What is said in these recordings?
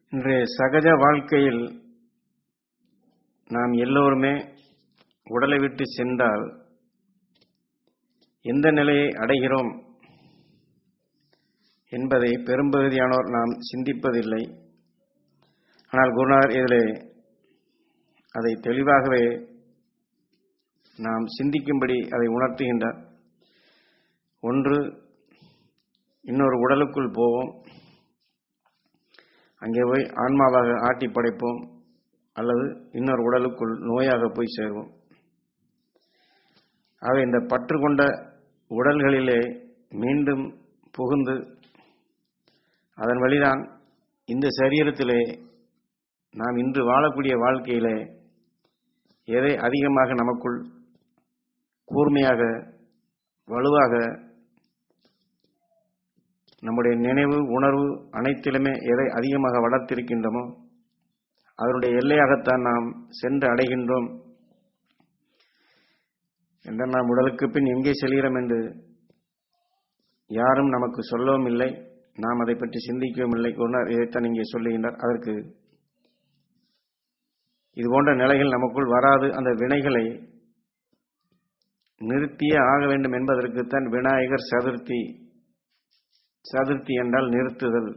இன்றைய சகஜ வாழ்க்கையில் நாம் எல்லோருமே உடலை விட்டு சென்றால் எந்த நிலையை அடைகிறோம் என்பதை பெரும்பகுதியானோர் நாம் சிந்திப்பதில்லை ஆனால் குருநாதர் இதிலே அதை தெளிவாகவே நாம் சிந்திக்கும்படி அதை உணர்த்துகின்றார் ஒன்று இன்னொரு உடலுக்குள் போவோம் அங்கே போய் ஆன்மாவாக ஆட்டி படைப்போம் அல்லது இன்னொரு உடலுக்குள் நோயாக போய் சேர்வோம் ஆக இந்த பற்று கொண்ட உடல்களிலே மீண்டும் புகுந்து அதன் வழிதான் இந்த சரீரத்திலே நாம் இன்று வாழக்கூடிய வாழ்க்கையிலே எதை அதிகமாக நமக்குள் கூர்மையாக வலுவாக நம்முடைய நினைவு உணர்வு அனைத்திலுமே எதை அதிகமாக வளர்த்திருக்கின்றோமோ அதனுடைய எல்லையாகத்தான் நாம் சென்று அடைகின்றோம் என்றால் நாம் உடலுக்கு பின் எங்கே செல்கிறோம் என்று யாரும் நமக்கு சொல்லவும் இல்லை நாம் அதை பற்றி சிந்திக்கவும் இல்லை குருநார் இதைத்தான் இங்கே சொல்லுகின்றார் அதற்கு இது போன்ற நிலைகள் நமக்குள் வராது அந்த வினைகளை நிறுத்தியே ஆக வேண்டும் என்பதற்குத்தான் விநாயகர் சதுர்த்தி சதுர்த்தி என்றால் நிறுத்துதல்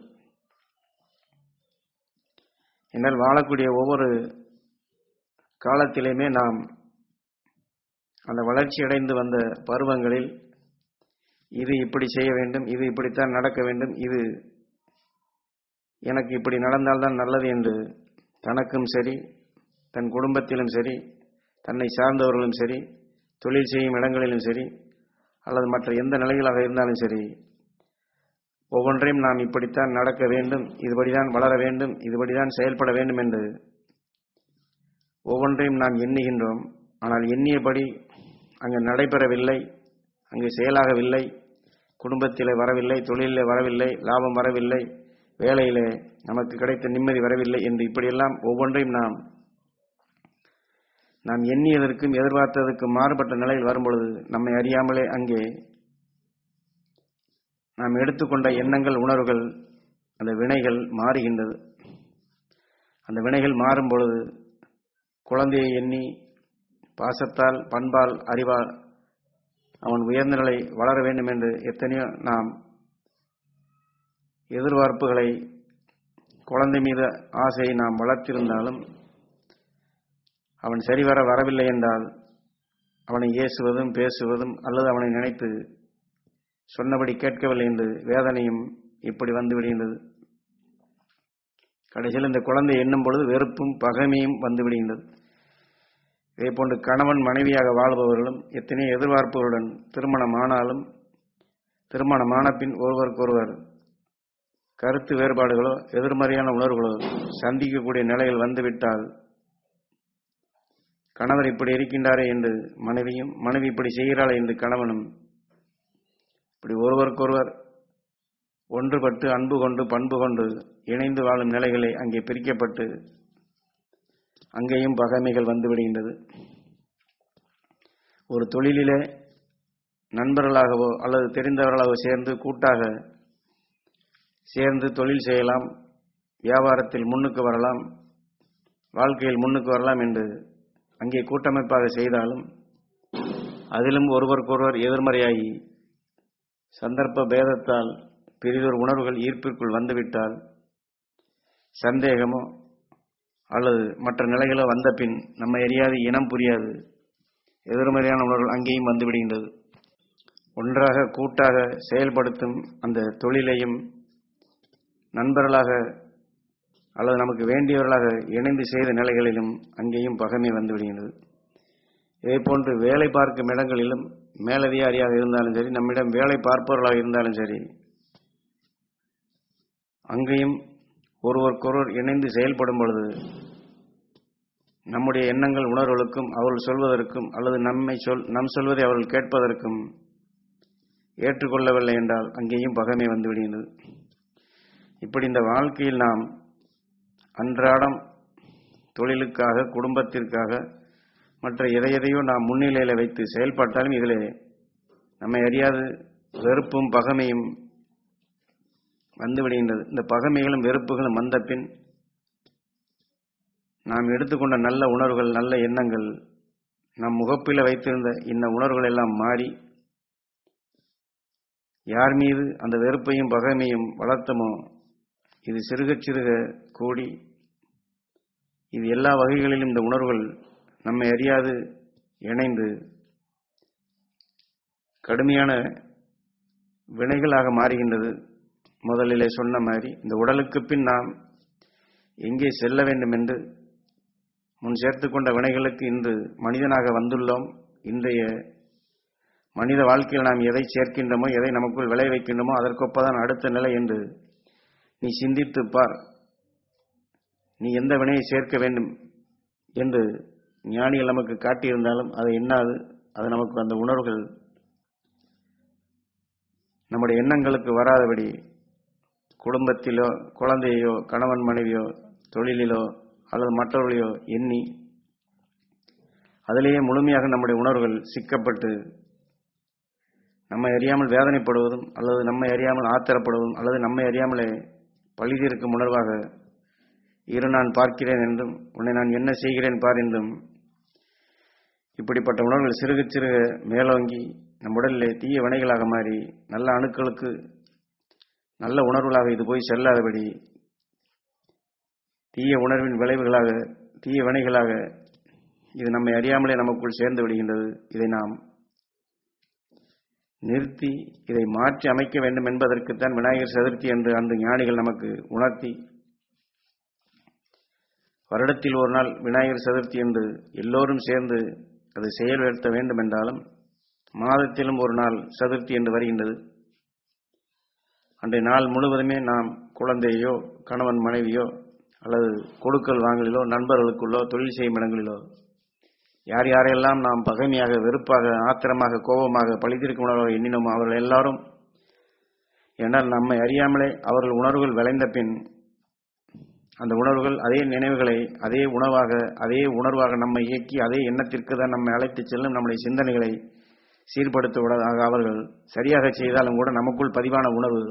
என்றால் வாழக்கூடிய ஒவ்வொரு காலத்திலையுமே நாம் அந்த வளர்ச்சி அடைந்து வந்த பருவங்களில் இது இப்படி செய்ய வேண்டும் இது இப்படித்தான் நடக்க வேண்டும் இது எனக்கு இப்படி நடந்தால்தான் நல்லது என்று தனக்கும் சரி தன் குடும்பத்திலும் சரி தன்னை சார்ந்தவர்களும் சரி தொழில் செய்யும் இடங்களிலும் சரி அல்லது மற்ற எந்த நிலைகளாக இருந்தாலும் சரி ஒவ்வொன்றையும் நாம் இப்படித்தான் நடக்க வேண்டும் இதுபடிதான் வளர வேண்டும் இதுபடிதான் செயல்பட வேண்டும் என்று ஒவ்வொன்றையும் நாம் எண்ணுகின்றோம் ஆனால் எண்ணியபடி அங்கு நடைபெறவில்லை அங்கு செயலாகவில்லை குடும்பத்திலே வரவில்லை தொழிலில் வரவில்லை லாபம் வரவில்லை வேலையிலே நமக்கு கிடைத்த நிம்மதி வரவில்லை என்று இப்படியெல்லாம் ஒவ்வொன்றையும் நாம் நாம் எண்ணியதற்கும் எதிர்பார்த்ததற்கும் மாறுபட்ட நிலையில் வரும்பொழுது நம்மை அறியாமலே அங்கே நாம் எடுத்துக்கொண்ட எண்ணங்கள் உணர்வுகள் அந்த வினைகள் மாறுகின்றது அந்த வினைகள் மாறும் பொழுது குழந்தையை எண்ணி பாசத்தால் பண்பால் அறிவால் அவன் உயர்ந்த நிலை வளர வேண்டும் என்று எத்தனையோ நாம் எதிர்பார்ப்புகளை குழந்தை மீது ஆசையை நாம் வளர்த்திருந்தாலும் அவன் சரிவர வரவில்லை என்றால் அவனை ஏசுவதும் பேசுவதும் அல்லது அவனை நினைத்து சொன்னபடி கேட்கவில்லை என்று வேதனையும் இப்படி வந்து விடுகின்றது கடைசியில் இந்த குழந்தை எண்ணும் பொழுது வெறுப்பும் பகைமையும் வந்து விடுகின்றது இதே போன்று கணவன் மனைவியாக வாழ்பவர்களும் எத்தனையோ எதிர்பார்ப்புகளுடன் திருமணம் ஆனாலும் திருமணமான பின் ஒருவருக்கொருவர் கருத்து வேறுபாடுகளோ எதிர்மறையான உணர்வுகளோ சந்திக்கக்கூடிய நிலையில் வந்துவிட்டால் கணவர் இப்படி இருக்கின்றாரே என்று மனைவியும் மனைவி இப்படி செய்கிறாளே என்று கணவனும் இப்படி ஒருவருக்கொருவர் ஒன்றுபட்டு அன்பு கொண்டு பண்பு கொண்டு இணைந்து வாழும் நிலைகளை அங்கே பிரிக்கப்பட்டு அங்கேயும் பகைமைகள் வந்துவிடுகின்றது ஒரு தொழிலிலே நண்பர்களாகவோ அல்லது தெரிந்தவர்களாகவோ சேர்ந்து கூட்டாக சேர்ந்து தொழில் செய்யலாம் வியாபாரத்தில் முன்னுக்கு வரலாம் வாழ்க்கையில் முன்னுக்கு வரலாம் என்று அங்கே கூட்டமைப்பாக செய்தாலும் அதிலும் ஒருவருக்கொருவர் எதிர்மறையாகி சந்தர்ப்ப பேதத்தால் பெரிதொரு உணர்வுகள் ஈர்ப்பிற்குள் வந்துவிட்டால் சந்தேகமோ அல்லது மற்ற நிலைகளோ வந்த பின் நம்ம எரியாது இனம் புரியாது எதிர்மறையான உணர்வுகள் அங்கேயும் வந்துவிடுகின்றது ஒன்றாக கூட்டாக செயல்படுத்தும் அந்த தொழிலையும் நண்பர்களாக அல்லது நமக்கு வேண்டியவர்களாக இணைந்து செய்த நிலைகளிலும் அங்கேயும் பகைமை வந்துவிடுகின்றது இதே போன்று வேலை பார்க்கும் இடங்களிலும் மேலதிகாரியாக இருந்தாலும் சரி நம்மிடம் வேலை பார்ப்பவர்களாக இருந்தாலும் சரி அங்கேயும் ஒருவருக்கொருவர் இணைந்து செயல்படும் பொழுது நம்முடைய எண்ணங்கள் உணர்வுகளுக்கும் அவர்கள் சொல்வதற்கும் அல்லது நம்மை சொல் நம் சொல்வதை அவர்கள் கேட்பதற்கும் ஏற்றுக்கொள்ளவில்லை என்றால் அங்கேயும் பகைமை வந்துவிடுகிறது இப்படி இந்த வாழ்க்கையில் நாம் அன்றாடம் தொழிலுக்காக குடும்பத்திற்காக மற்ற எதை எதையோ நாம் முன்னிலையில் வைத்து செயல்பட்டாலும் இதில் நம்மை அறியாது வெறுப்பும் பகைமையும் வந்து விடுகின்றது இந்த பகைமைகளும் வெறுப்புகளும் வந்த பின் நாம் எடுத்துக்கொண்ட நல்ல உணர்வுகள் நல்ல எண்ணங்கள் நம் முகப்பில் வைத்திருந்த இந்த உணர்வுகள் எல்லாம் மாறி யார் மீது அந்த வெறுப்பையும் பகைமையும் வளர்த்தமோ இது சிறுக சிறுக கூடி இது எல்லா வகைகளிலும் இந்த உணர்வுகள் நம்மை அறியாது இணைந்து கடுமையான வினைகளாக மாறுகின்றது முதலிலே சொன்ன மாதிரி இந்த உடலுக்கு பின் நாம் எங்கே செல்ல வேண்டும் என்று முன் சேர்த்து கொண்ட வினைகளுக்கு இன்று மனிதனாக வந்துள்ளோம் இன்றைய மனித வாழ்க்கையில் நாம் எதை சேர்க்கின்றோமோ எதை நமக்குள் விளை வைக்கின்றோமோ அதற்கொப்பதான் அடுத்த நிலை என்று நீ சிந்தித்து பார் நீ எந்த வினையை சேர்க்க வேண்டும் என்று ஞானிகள் நமக்கு காட்டியிருந்தாலும் அது என்னாது அது நமக்கு அந்த உணர்வுகள் நம்முடைய எண்ணங்களுக்கு வராதபடி குடும்பத்திலோ குழந்தையோ கணவன் மனைவியோ தொழிலிலோ அல்லது மற்றவர்களையோ எண்ணி அதிலேயே முழுமையாக நம்முடைய உணர்வுகள் சிக்கப்பட்டு நம்மை அறியாமல் வேதனைப்படுவதும் அல்லது நம்மை அறியாமல் ஆத்திரப்படுவதும் அல்லது நம்மை அறியாமலே பழிதீர்க்கும் உணர்வாக இரு நான் பார்க்கிறேன் என்றும் உன்னை நான் என்ன செய்கிறேன் பார் என்றும் இப்படிப்பட்ட உணர்வுகள் சிறுக சிறுக மேலோங்கி நம் உடலிலே தீய வினைகளாக மாறி நல்ல அணுக்களுக்கு நல்ல உணர்வுகளாக இது போய் செல்லாதபடி தீய உணர்வின் விளைவுகளாக தீய வினைகளாக இது நம்மை அறியாமலே நமக்குள் சேர்ந்து விடுகின்றது இதை நாம் நிறுத்தி இதை மாற்றி அமைக்க வேண்டும் என்பதற்குத்தான் விநாயகர் சதுர்த்தி என்று அந்த ஞானிகள் நமக்கு உணர்த்தி வருடத்தில் ஒரு நாள் விநாயகர் சதுர்த்தி என்று எல்லோரும் சேர்ந்து அதை செயல்படுத்த வேண்டும் என்றாலும் மாதத்திலும் ஒரு நாள் சதுர்த்தி என்று வருகின்றது அன்றைய நாள் முழுவதுமே நாம் குழந்தையோ கணவன் மனைவியோ அல்லது கொடுக்கல் வாங்கலிலோ நண்பர்களுக்குள்ளோ தொழில் செய்யும் இடங்களிலோ யார் யாரெல்லாம் நாம் பகைமையாக வெறுப்பாக ஆத்திரமாக கோபமாக பழித்திருக்கும் உணர்வாக எண்ணினோமோ அவர்கள் எல்லாரும் ஏனால் நம்மை அறியாமலே அவர்கள் உணர்வுகள் விளைந்த பின் அந்த உணர்வுகள் அதே நினைவுகளை அதே உணவாக அதே உணர்வாக நம்மை இயக்கி அதே எண்ணத்திற்கு தான் நம்மை அழைத்துச் செல்லும் நம்முடைய சிந்தனைகளை சீர்படுத்துவதாக அவர்கள் சரியாக செய்தாலும் கூட நமக்குள் பதிவான உணர்வு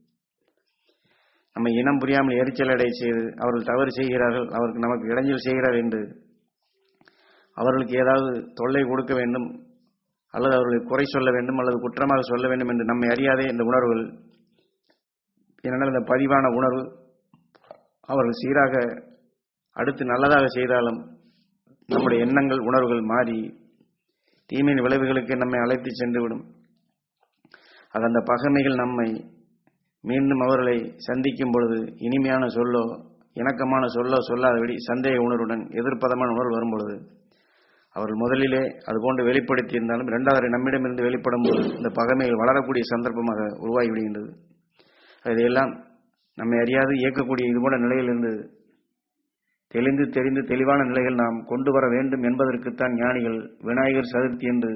நம்மை இனம் புரியாமல் எரிச்சல் அடை செய்து அவர்கள் தவறு செய்கிறார்கள் அவருக்கு நமக்கு இடைஞ்சல் செய்கிறார் என்று அவர்களுக்கு ஏதாவது தொல்லை கொடுக்க வேண்டும் அல்லது அவர்களை குறை சொல்ல வேண்டும் அல்லது குற்றமாக சொல்ல வேண்டும் என்று நம்மை அறியாதே இந்த உணர்வுகள் ஏனென்றால் இந்த பதிவான உணர்வு அவர்கள் சீராக அடுத்து நல்லதாக செய்தாலும் நம்முடைய எண்ணங்கள் உணர்வுகள் மாறி தீமையின் விளைவுகளுக்கு நம்மை அழைத்து சென்றுவிடும் அது அந்த பகைமைகள் நம்மை மீண்டும் அவர்களை சந்திக்கும் பொழுது இனிமையான சொல்லோ இணக்கமான சொல்லோ சொல்லாதபடி சந்தேக உணர்வுடன் எதிர்ப்பதமான உணர்வு வரும் பொழுது அவர்கள் முதலிலே அதுபோன்று வெளிப்படுத்தி இருந்தாலும் இரண்டாவது நம்மிடமிருந்து வெளிப்படும் போது இந்த பகைமைகள் வளரக்கூடிய சந்தர்ப்பமாக உருவாகி விடுகின்றது இதையெல்லாம் நம்மை அறியாது இயக்கக்கூடிய இதுபோன்ற நிலையிலிருந்து தெளிந்து தெரிந்து தெளிவான நிலைகள் நாம் கொண்டு வர வேண்டும் என்பதற்குத்தான் ஞானிகள் விநாயகர் சதுர்த்தி என்று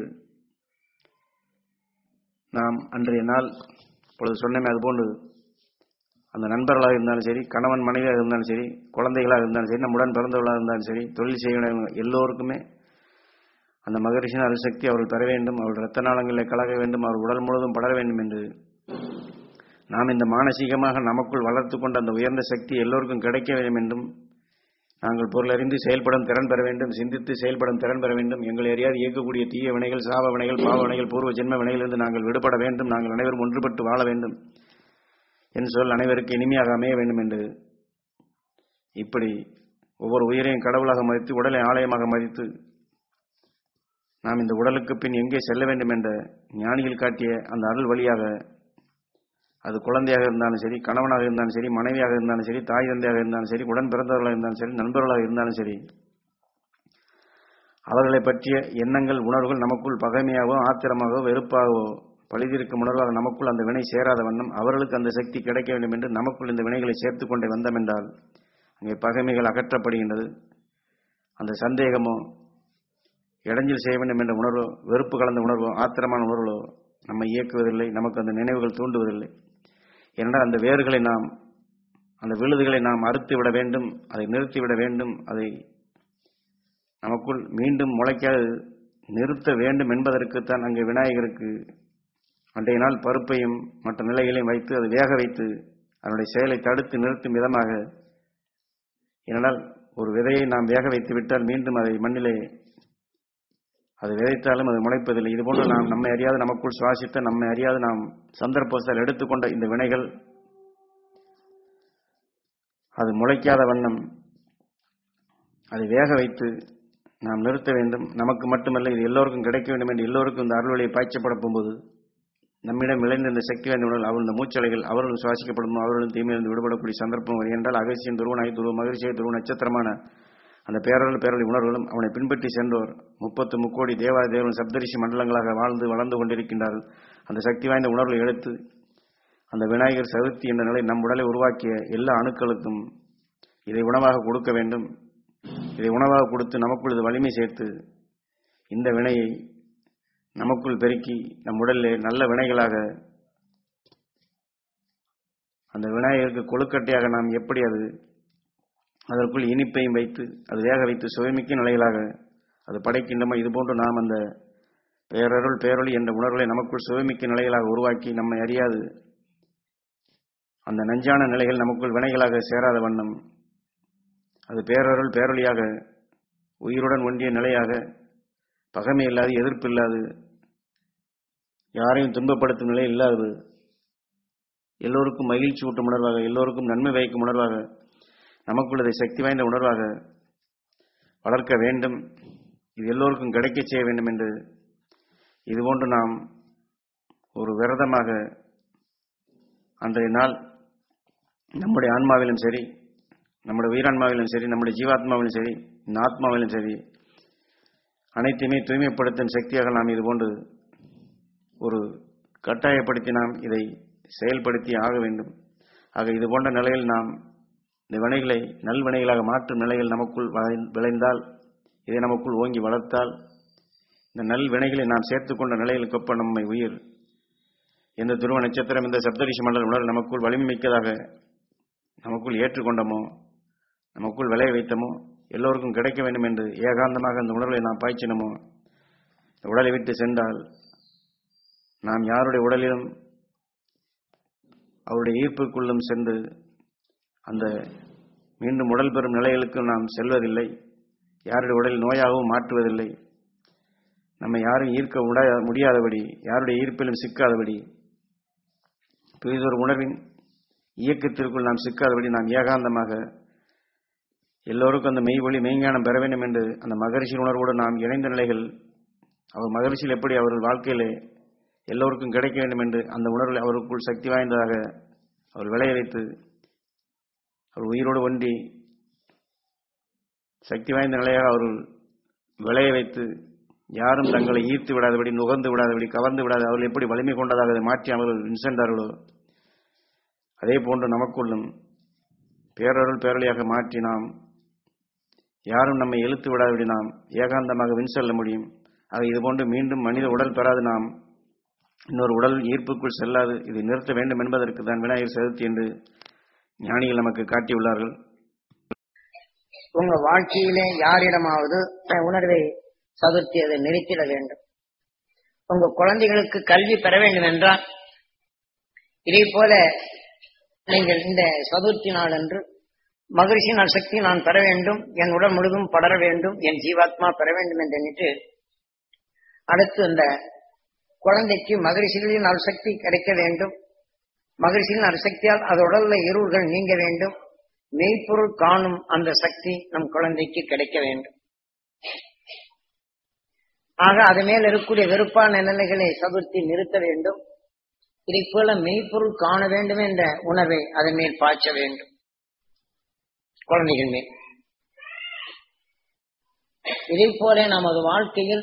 நாம் அன்றைய நாள் இப்பொழுது சொன்னமே அதுபோன்று அந்த நண்பர்களாக இருந்தாலும் சரி கணவன் மனைவியாக இருந்தாலும் சரி குழந்தைகளாக இருந்தாலும் சரி நம்முடன் பிறந்தவர்களாக இருந்தாலும் சரி தொழில் செய்ய எல்லோருக்குமே அந்த மகரிஷின் அருசக்தி அவர்கள் பெற வேண்டும் அவர்கள் இரத்த நாளங்களில் கலக வேண்டும் அவர் உடல் முழுவதும் படர வேண்டும் என்று நாம் இந்த மானசீகமாக நமக்குள் வளர்த்து கொண்ட அந்த உயர்ந்த சக்தி எல்லோருக்கும் கிடைக்க வேண்டும் என்றும் நாங்கள் பொருளறிந்து செயல்படும் திறன் பெற வேண்டும் சிந்தித்து செயல்படும் திறன் பெற வேண்டும் எங்களை அறியாது இயக்கக்கூடிய தீய வினைகள் சாப வினைகள் பாவ வினைகள் பூர்வ ஜென்ம வினைகளிலிருந்து நாங்கள் விடுபட வேண்டும் நாங்கள் அனைவரும் ஒன்றுபட்டு வாழ வேண்டும் என் சொல் அனைவருக்கு இனிமையாக அமைய வேண்டும் என்று இப்படி ஒவ்வொரு உயிரையும் கடவுளாக மதித்து உடலை ஆலயமாக மதித்து நாம் இந்த உடலுக்கு பின் எங்கே செல்ல வேண்டும் என்ற ஞானிகள் காட்டிய அந்த அருள் வழியாக அது குழந்தையாக இருந்தாலும் சரி கணவனாக இருந்தாலும் சரி மனைவியாக இருந்தாலும் சரி தாய் தந்தையாக இருந்தாலும் சரி உடன் பிறந்தவர்களாக இருந்தாலும் சரி நண்பர்களாக இருந்தாலும் சரி அவர்களை பற்றிய எண்ணங்கள் உணர்வுகள் நமக்குள் பகைமையாகவோ ஆத்திரமாகவோ வெறுப்பாகவோ பழிதிருக்கும் உணர்வாக நமக்குள் அந்த வினை சேராத வண்ணம் அவர்களுக்கு அந்த சக்தி கிடைக்க வேண்டும் என்று நமக்குள் இந்த வினைகளை சேர்த்து கொண்டே வந்தோம் என்றால் அங்கே பகைமைகள் அகற்றப்படுகின்றது அந்த சந்தேகமோ இடைஞ்சல் செய்ய வேண்டும் என்ற உணர்வோ வெறுப்பு கலந்த உணர்வோ ஆத்திரமான உணர்வோ நம்மை இயக்குவதில்லை நமக்கு அந்த நினைவுகள் தூண்டுவதில்லை ஏனென்றால் அந்த வேர்களை நாம் அந்த விழுதுகளை நாம் அறுத்து விட வேண்டும் அதை நிறுத்திவிட வேண்டும் அதை நமக்குள் மீண்டும் முளைக்காது நிறுத்த வேண்டும் என்பதற்குத்தான் அங்கே விநாயகருக்கு அன்றைய நாள் பருப்பையும் மற்ற நிலைகளையும் வைத்து அதை வேக வைத்து அதனுடைய செயலை தடுத்து நிறுத்தும் விதமாக ஏனென்றால் ஒரு விதையை நாம் வேக வைத்து விட்டால் மீண்டும் அதை மண்ணிலே அது விதைத்தாலும் அது முளைப்பதில்லை இதுபோன்று நாம் நம்மை அறியாது நமக்குள் சுவாசித்த நம்மை அறியாது நாம் சந்தர்ப்பத்தால் எடுத்துக்கொண்ட இந்த வினைகள் அது முளைக்காத வண்ணம் அதை வேக வைத்து நாம் நிறுத்த வேண்டும் நமக்கு மட்டுமல்ல இது எல்லோருக்கும் கிடைக்க வேண்டும் என்று எல்லோருக்கும் இந்த அருள்வழியை பாய்ச்சப்பட போகும்போது நம்மிடம் விளைந்த இந்த சக்தி வாய்ந்த உடல் அவர்கள் இந்த மூச்சலைகள் அவர்களும் சுவாசிக்கப்படும் அவர்களும் தீமையிலிருந்து விடுபடக்கூடிய சந்தர்ப்பம் வரும் என்றால் அகசியம் துருவனாய் துருவ மகிழ்ச்சியை துருவ நட்சத்திரமான அந்த பேரல் பேரொழி உணர்வுகளும் அவனை பின்பற்றி சென்றோர் முப்பத்து முக்கோடி தேவா தேவன் சப்தரிஷி மண்டலங்களாக வாழ்ந்து வளர்ந்து கொண்டிருக்கின்றார்கள் அந்த சக்தி வாய்ந்த உணர்வுகளை எடுத்து அந்த விநாயகர் சதுர்த்தி என்ற நிலை நம் உடலை உருவாக்கிய எல்லா அணுக்களுக்கும் இதை உணவாக கொடுக்க வேண்டும் இதை உணவாக கொடுத்து நமக்குள் இது வலிமை சேர்த்து இந்த வினையை நமக்குள் பெருக்கி நம் உடலிலே நல்ல வினைகளாக அந்த விநாயகருக்கு கொழுக்கட்டையாக நாம் எப்படி அது அதற்குள் இனிப்பையும் வைத்து அது வேக வைத்து சுவைமிக்க நிலைகளாக அது படைக்கின்றமோ இதுபோன்று நாம் அந்த பேரருள் பேரொளி என்ற உணர்வுகளை நமக்குள் சுவைமிக்க நிலைகளாக உருவாக்கி நம்மை அறியாது அந்த நஞ்சான நிலைகள் நமக்குள் வினைகளாக சேராத வண்ணம் அது பேரருள் பேரொழியாக உயிருடன் ஒன்றிய நிலையாக பகைமை இல்லாது எதிர்ப்பு இல்லாது யாரையும் துன்பப்படுத்தும் நிலை இல்லாது எல்லோருக்கும் மகிழ்ச்சி ஊட்டும் உணர்வாக எல்லோருக்கும் நன்மை வைக்கும் உணர்வாக நமக்குள் இதை சக்தி வாய்ந்த உணர்வாக வளர்க்க வேண்டும் இது எல்லோருக்கும் கிடைக்கச் செய்ய வேண்டும் என்று இதுபோன்று நாம் ஒரு விரதமாக அன்றைய நாள் நம்முடைய ஆன்மாவிலும் சரி நம்முடைய உயிரான்மாவிலும் சரி நம்முடைய ஜீவாத்மாவிலும் சரி இந்த ஆத்மாவிலும் சரி அனைத்தையுமே தூய்மைப்படுத்தும் சக்தியாக நாம் இதுபோன்று ஒரு கட்டாயப்படுத்தி நாம் இதை செயல்படுத்தி ஆக வேண்டும் ஆக இது போன்ற நிலையில் நாம் இந்த வினைகளை நல்வினைகளாக மாற்றும் நிலையில் நமக்குள் வளை- விளைந்தால் இதை நமக்குள் ஓங்கி வளர்த்தால் இந்த நல் வினைகளை நாம் சேர்த்துக்கொண்ட நிலையில் கொப்ப நம்மை உயிர் எந்த துருவ நட்சத்திரம் இந்த சப்தரிஷி மண்டல உணர்வு நமக்குள் வலிமை மிக்கதாக நமக்குள் ஏற்றுக்கொண்டோமோ நமக்குள் விளைய வைத்தமோ எல்லோருக்கும் கிடைக்க வேண்டும் என்று ஏகாந்தமாக அந்த உணர்வை நாம் பாய்ச்சினமோ இந்த உடலை விட்டு சென்றால் நாம் யாருடைய உடலிலும் அவருடைய ஈர்ப்புக்குள்ளும் சென்று அந்த மீண்டும் உடல் பெறும் நிலைகளுக்கு நாம் செல்வதில்லை யாருடைய உடலில் நோயாகவும் மாற்றுவதில்லை நம்மை யாரும் ஈர்க்க உட முடியாதபடி யாருடைய ஈர்ப்பிலும் சிக்காதபடி புதிதொரு உணர்வின் இயக்கத்திற்குள் நாம் சிக்காதபடி நாம் ஏகாந்தமாக எல்லோருக்கும் அந்த மெய் ஒளி மெய்ஞானம் பெற வேண்டும் என்று அந்த மகரிஷி உணர்வோடு நாம் இணைந்த நிலைகள் அவர் மகரிஷியில் எப்படி அவர்கள் வாழ்க்கையிலே எல்லோருக்கும் கிடைக்க வேண்டும் என்று அந்த உணர்வில் அவருக்குள் சக்தி வாய்ந்ததாக அவர் விளைய வைத்து அவர் உயிரோடு ஒன்றி சக்தி வாய்ந்த நிலையாக அவர்கள் விளைய வைத்து யாரும் தங்களை ஈர்த்து விடாதபடி நுகர்ந்து விடாதபடி கவர்ந்து விடாத அவர்கள் எப்படி வலிமை கொண்டதாக அதை மாற்றி அவர்கள் சென்றார்களோ அதே போன்று நமக்குள்ளும் பேரருள் பேரொழியாக மாற்றி நாம் யாரும் நம்மை இழுத்து விடாதபடி நாம் ஏகாந்தமாக வின் செல்ல முடியும் ஆக இதுபோன்று மீண்டும் மனித உடல் பெறாது நாம் இன்னொரு உடல் ஈர்ப்புக்குள் செல்லாது இதை நிறுத்த வேண்டும் என்பதற்கு தான் விநாயகர் சதுர்த்தி என்று ஞானிகள் நமக்கு காட்டியுள்ளார்கள் உங்க வாழ்க்கையிலே யாரிடமாவது தன் உணர்வை சதுர்த்தி அதை நிறுத்திட வேண்டும் உங்க குழந்தைகளுக்கு கல்வி பெற வேண்டும் என்றால் இதே போல நீங்கள் இந்த சதுர்த்தி நாள் அன்று மகிழ்ச்சி நாள் சக்தி நான் பெற வேண்டும் என் உடல் முழுதும் படர வேண்டும் என் ஜீவாத்மா பெற வேண்டும் என்று எண்ணிட்டு அடுத்து இந்த குழந்தைக்கு மகிழ்ச்சிகளின் அருசக்தி கிடைக்க வேண்டும் மகிழ்ச்சியின் அருசக்தியால் அது உடல்ல இருள்கள் நீங்க வேண்டும் மெய்ப்பொருள் காணும் அந்த சக்தி நம் குழந்தைக்கு கிடைக்க வேண்டும் ஆக அது மேல் இருக்கக்கூடிய வெறுப்பான நிலைகளை சதுர்த்தி நிறுத்த வேண்டும் இதை போல மெய்ப்பொருள் காண வேண்டும் என்ற உணர்வை அதன் மேல் பாய்ச்ச வேண்டும் குழந்தைகள் மேல் இதை போல நமது வாழ்க்கையில்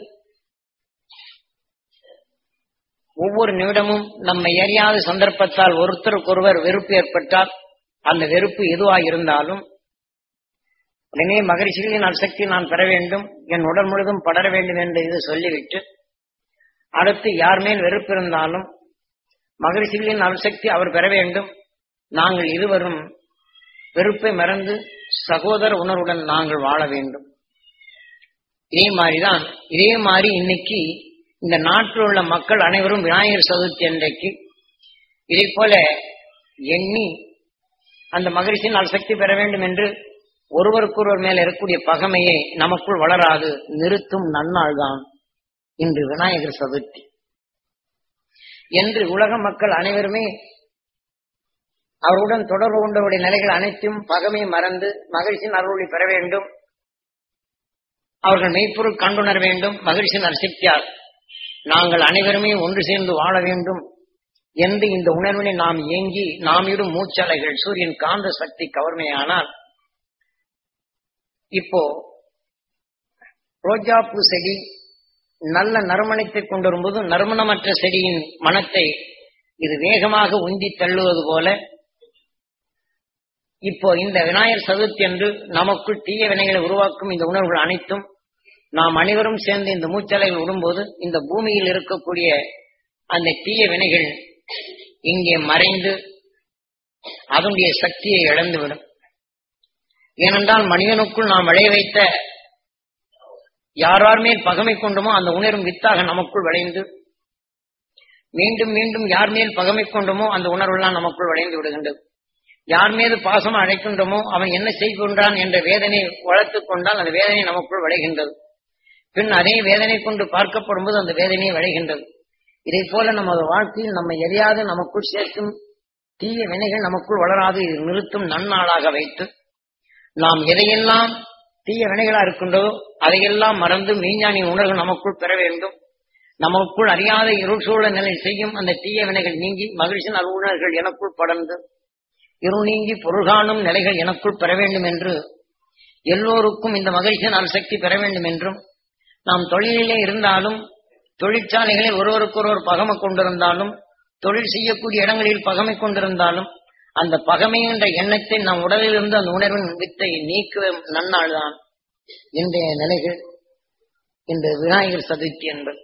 ஒவ்வொரு நிமிடமும் நம்மை அறியாத சந்தர்ப்பத்தால் ஒருத்தருக்கொருவர் வெறுப்பு ஏற்பட்டால் அந்த வெறுப்பு எதுவாக இருந்தாலும் உடனே மகிழ்ச்சிகளின் அசக்தி நான் பெற வேண்டும் என் உடல் முழுதும் படர வேண்டும் என்று இது சொல்லிவிட்டு அடுத்து யார் மேல் வெறுப்பு இருந்தாலும் மகிழ்ச்சிகளின் அசக்தி அவர் பெற வேண்டும் நாங்கள் இருவரும் வெறுப்பை மறந்து சகோதர உணர்வுடன் நாங்கள் வாழ வேண்டும் இதே மாதிரிதான் இதே மாதிரி இன்னைக்கு இந்த நாட்டில் உள்ள மக்கள் அனைவரும் விநாயகர் சதுர்த்தி அன்றைக்கு இதை போல எண்ணி அந்த மகிழ்ச்சியின் சக்தி பெற வேண்டும் என்று ஒருவருக்கொருவர் மேல இருக்கக்கூடிய பகமையை நமக்குள் வளராது நிறுத்தும் நன்னாள் தான் இன்று விநாயகர் சதுர்த்தி என்று உலக மக்கள் அனைவருமே அவருடன் தொடர்பு கொண்டவருடைய நிலைகள் அனைத்தும் பகமை மறந்து மகிழ்ச்சியின் அருளை பெற வேண்டும் அவர்கள் மெய்ப்பொருள் கண்டுணர வேண்டும் மகிழ்ச்சியின் அரிசித்தார் நாங்கள் அனைவருமே ஒன்று சேர்ந்து வாழ வேண்டும் என்று இந்த உணர்வினை நாம் ஏங்கி நாம் இடும் மூச்சலைகள் சூரியன் காந்த சக்தி கவர்மையானால் இப்போ ரோஜா பூ செடி நல்ல நறுமணத்தை கொண்டு வரும்போது நறுமணமற்ற செடியின் மனத்தை இது வேகமாக உந்தி தள்ளுவது போல இப்போ இந்த விநாயகர் சதுர்த்தி அன்று நமக்குள் தீய வினைகளை உருவாக்கும் இந்த உணர்வுகள் அனைத்தும் நாம் அனைவரும் சேர்ந்து இந்த மூச்சலைகள் விடும்போது இந்த பூமியில் இருக்கக்கூடிய அந்த தீய வினைகள் இங்கே மறைந்து அதனுடைய சக்தியை இழந்துவிடும் ஏனென்றால் மனிதனுக்குள் நாம் விளைய வைத்த யாரார் மேல் பகமை கொண்டோமோ அந்த உணர்வும் வித்தாக நமக்குள் விளைந்து மீண்டும் மீண்டும் யார் மேல் பகமை கொண்டோமோ அந்த உணர்வெல்லாம் நமக்குள் விளைந்து விடுகின்றது யார் மீது பாசம் அழைக்கின்றோமோ அவன் என்ன செய்கின்றான் என்ற வேதனை வளர்த்துக் கொண்டால் அந்த வேதனை நமக்குள் விளைகின்றது பின் அதே வேதனை கொண்டு பார்க்கப்படும்போது அந்த வேதனை விளைகின்றது இதை போல நமது வாழ்க்கையில் நம்மை எரியாது நமக்குள் சேர்க்கும் தீய வினைகள் நமக்குள் வளராது இது நிறுத்தும் நன்னாளாக வைத்து நாம் எதையெல்லாம் தீய வினைகளா இருக்கின்றதோ அதையெல்லாம் மறந்து மெய்ஞானி உணர்வு நமக்குள் பெற வேண்டும் நமக்குள் அறியாத இருள் சூழ நிலை செய்யும் அந்த தீய வினைகள் நீங்கி மகிழ்ச்சியின் அலுவலர்கள் எனக்குள் படர்ந்து இருள் நீங்கி பொருள் காணும் நிலைகள் எனக்குள் பெற வேண்டும் என்று எல்லோருக்கும் இந்த மகிழ்ச்சியின் அணுசக்தி பெற வேண்டும் என்றும் நாம் தொழிலிலே இருந்தாலும் தொழிற்சாலைகளில் ஒருவருக்கொருவர் பகமை கொண்டிருந்தாலும் தொழில் செய்யக்கூடிய இடங்களில் பகமை கொண்டிருந்தாலும் அந்த பகமை என்ற எண்ணத்தை நம் உடலில் இருந்து அந்த உணர்வின் வித்தை நீக்குவ நன்னாள் தான் இன்றைய நிலைகள் இந்த விநாயகர் சதுர்த்தி என்பது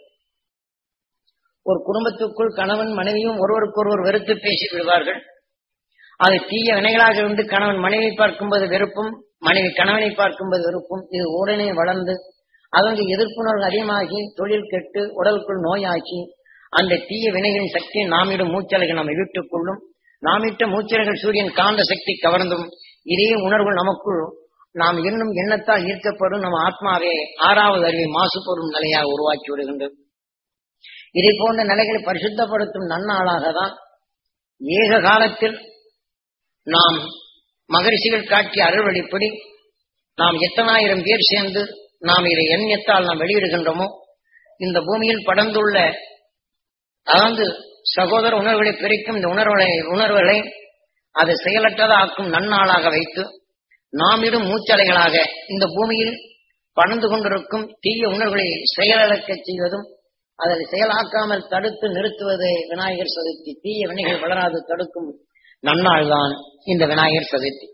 ஒரு குடும்பத்துக்குள் கணவன் மனைவியும் ஒருவருக்கொருவர் வெறுத்து பேசி விடுவார்கள் அது தீய வினைகளாக இருந்து கணவன் மனைவி பார்க்கும்போது வெறுப்பும் மனைவி கணவனை பார்க்கும்போது வெறுப்பும் இது உடனே வளர்ந்து அதற்கு எதிர்ப்புணர்வு அதிகமாகி தொழில் கெட்டு உடலுக்குள் நோயாக்கி அந்த தீய வினைகளின் சக்தியை நாமிடும் மூச்சலைகள் நம்மை வீட்டுக்குள்ளும் நாமிட்ட மூச்சலைகள் சூரியன் காந்த சக்தி கவர்ந்தும் இதே உணர்வு நமக்குள் நாம் என்னும் எண்ணத்தால் ஈர்க்கப்படும் நம் ஆத்மாவே ஆறாவது அறிவை மாசுபடும் நிலையாக உருவாக்கி விடுகின்றது இதை போன்ற நிலைகளை பரிசுத்தப்படுத்தும் நன்னாளாக தான் ஏக காலத்தில் நாம் மகரிஷிகள் காட்டிய அருள்வழிப்படி நாம் எத்தனாயிரம் பேர் சேர்ந்து நாம் இதை எண்ணத்தால் நாம் வெளியிடுகின்றோமோ இந்த பூமியில் படர்ந்துள்ள அதாவது சகோதர உணர்வுகளை பிரிக்கும் இந்த உணர்வுகளை உணர்வுகளை அதை செயலற்றதாக்கும் நன்னாளாக வைத்து நாம் இடும் மூச்சலைகளாக இந்த பூமியில் படர்ந்து கொண்டிருக்கும் தீய உணர்வுகளை செயலிழக்கச் செய்வதும் அதை செயலாக்காமல் தடுத்து நிறுத்துவது விநாயகர் சதுர்த்தி தீய வினைகள் வளராது தடுக்கும் நன்னாள் தான் இந்த விநாயகர் சதுர்த்தி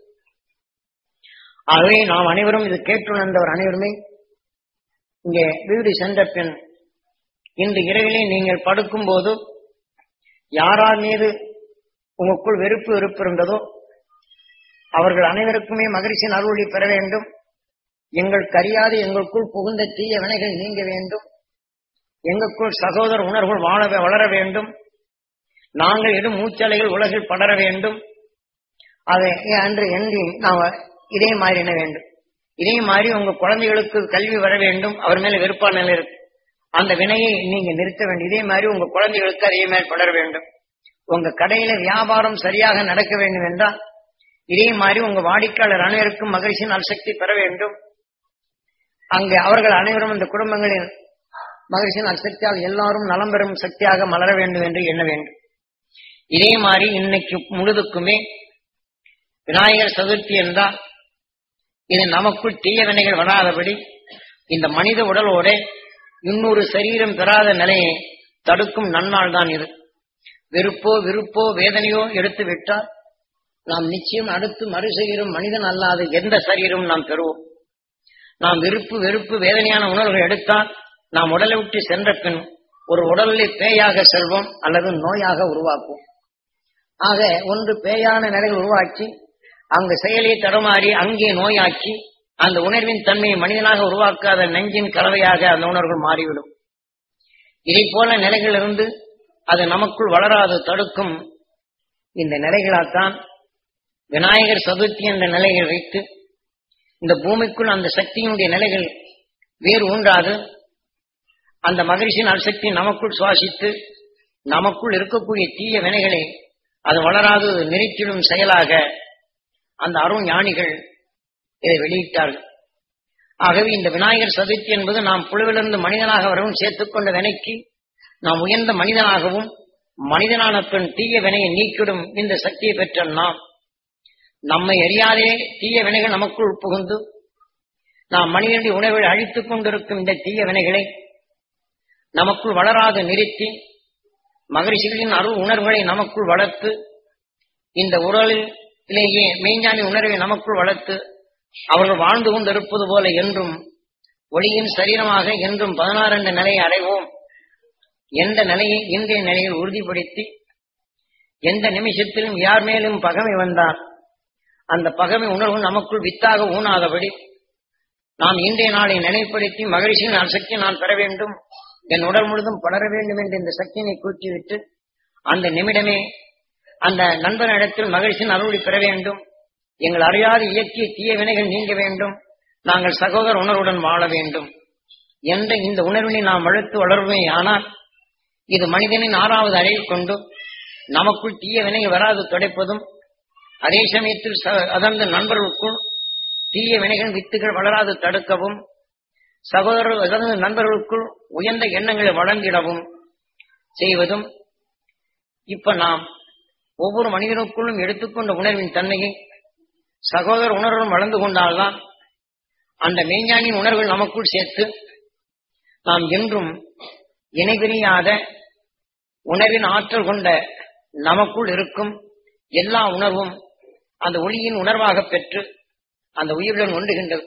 ஆகவே நாம் அனைவரும் இது கேட்டுணர்ந்தவர் அனைவருமே இங்கே வீடு சென்ற பின் இன்று இரவிலே நீங்கள் படுக்கும் போது யாரார் மீது உங்களுக்குள் வெறுப்பு வெறுப்பு இருந்ததோ அவர்கள் அனைவருக்குமே மகிழ்ச்சியின் அருளை பெற வேண்டும் எங்கள் கரியாது எங்களுக்குள் புகுந்த தீய வினைகள் நீங்க வேண்டும் எங்களுக்குள் சகோதர உணர்வுகள் வாழ வளர வேண்டும் நாங்கள் இடும் மூச்சலைகள் உலகில் படர வேண்டும் அதை அன்று எண்ணி நாம் இதே மாதிரி என்ன வேண்டும் இதே மாதிரி உங்க குழந்தைகளுக்கு கல்வி வர வேண்டும் அவர் மேல வெறுப்பான நிலை இருக்கு அந்த வினையை நீங்க நிறுத்த வேண்டும் இதே மாதிரி உங்க குழந்தைகளுக்கு அதே மாதிரி படர வேண்டும் உங்க கடையில வியாபாரம் சரியாக நடக்க வேண்டும் என்றால் இதே மாதிரி உங்க வாடிக்கையாளர் அனைவருக்கும் மகிழ்ச்சியின் அல்சக்தி பெற வேண்டும் அங்கு அவர்கள் அனைவரும் இந்த குடும்பங்களின் மகிழ்ச்சியின் அல்சக்தியால் எல்லாரும் நலம் பெறும் சக்தியாக மலர வேண்டும் என்று எண்ண வேண்டும் இதே மாதிரி இன்னைக்கு முழுதுக்குமே விநாயகர் சதுர்த்தி என்றால் இது நமக்குள் தீய வினைகள் வராதபடி இந்த மனித உடலோட இன்னொரு சரீரம் பெறாத நிலையை தடுக்கும் நன்னாள் தான் இது வெறுப்போ விருப்போ வேதனையோ எடுத்து விட்டால் நாம் நிச்சயம் அடுத்து மறுசரீரம் மனிதன் அல்லாத எந்த சரீரம் நாம் பெறுவோம் நாம் விருப்பு வெறுப்பு வேதனையான உணர்வுகள் எடுத்தால் நாம் உடலை விட்டு சென்ற பின் ஒரு உடலில் பேயாக செல்வோம் அல்லது நோயாக உருவாக்குவோம் ஆக ஒன்று பேயான நிலையில் உருவாக்கி அங்கு செயலை தடுமாறி அங்கே நோயாக்கி அந்த உணர்வின் தன்மையை மனிதனாக உருவாக்காத நெஞ்சின் கலவையாக அந்த உணர்வுகள் மாறிவிடும் இதை போல நிலைகளிலிருந்து அது நமக்குள் வளராது தடுக்கும் இந்த நிலைகளால்தான் விநாயகர் சதுர்த்தி என்ற நிலையை வைத்து இந்த பூமிக்குள் அந்த சக்தியினுடைய நிலைகள் வேறு ஊன்றாது அந்த மகிழ்ச்சியின் அசக்தி நமக்குள் சுவாசித்து நமக்குள் இருக்கக்கூடிய தீய வினைகளை அது வளராது நிறுத்திடும் செயலாக அந்த அருண் ஞானிகள் இதை வெளியிட்டார்கள் ஆகவே இந்த விநாயகர் சதுர்த்தி என்பது நாம் புழுவிலிருந்து மனிதனாக வரவும் சேர்த்துக்கொண்ட வினைக்கு நாம் உயர்ந்த மனிதனாகவும் மனிதனான பெண் தீய வினையை நீக்கிடும் இந்த சக்தியை பெற்ற நாம் நம்மை அறியாதே தீய வினைகள் நமக்குள் புகுந்து நாம் மனிதனுடைய உணவை அழித்துக் கொண்டிருக்கும் இந்த தீய வினைகளை நமக்குள் வளராது நிறுத்தி மகரிஷிகளின் அருள் உணர்வுகளை நமக்குள் வளர்த்து இந்த உடலிலேயே மெய்ஞானி உணர்வை நமக்குள் வளர்த்து அவர்கள் வாழ்ந்து கொண்டிருப்பது போல என்றும் ஒளியின் சரீரமாக என்றும் பதினாறு என்ற நிலையை அடைவோம் எந்த நிலையை இன்றைய நிலையில் உறுதிப்படுத்தி எந்த நிமிஷத்திலும் யார் மேலும் பகமை வந்தால் அந்த பகமை உணர்வு நமக்குள் வித்தாக ஊனாதபடி நாம் இன்றைய நாளை நினைப்படுத்தி மகிழ்ச்சியின் சக்தி நான் பெற வேண்டும் என் உடல் முழுதும் படர வேண்டும் என்று இந்த சக்தியினை கூட்டிவிட்டு அந்த நிமிடமே அந்த நண்பனிடத்தில் மகிழ்ச்சியின் அருளை பெற வேண்டும் எங்கள் அறியாத இயக்கிய தீய வினைகள் நீங்க வேண்டும் நாங்கள் சகோதர உணர்வுடன் வாழ வேண்டும் என்ற இந்த உணர்வினை நாம் வளர்த்து வளர்வே ஆனால் இது மனிதனின் ஆறாவது அறையை கொண்டு நமக்குள் தீய வினை வராது துடைப்பதும் அதே சமயத்தில் அதந்த நண்பர்களுக்குள் தீய வினைகள் வித்துகள் வளராது தடுக்கவும் சகோதரர் அதந்த நண்பர்களுக்குள் உயர்ந்த எண்ணங்களை வழங்கிடவும் செய்வதும் இப்ப நாம் ஒவ்வொரு மனிதனுக்குள்ளும் எடுத்துக்கொண்ட உணர்வின் தன்மையை சகோதர உணர்வும் வளர்ந்து கொண்டால்தான் அந்த மெய்ஞானின் உணர்வுகள் நமக்குள் சேர்த்து நாம் என்றும் இணைபிரியாத உணர்வின் ஆற்றல் கொண்ட நமக்குள் இருக்கும் எல்லா உணர்வும் அந்த ஒளியின் உணர்வாக பெற்று அந்த உயிருடன் ஒன்றுகின்றது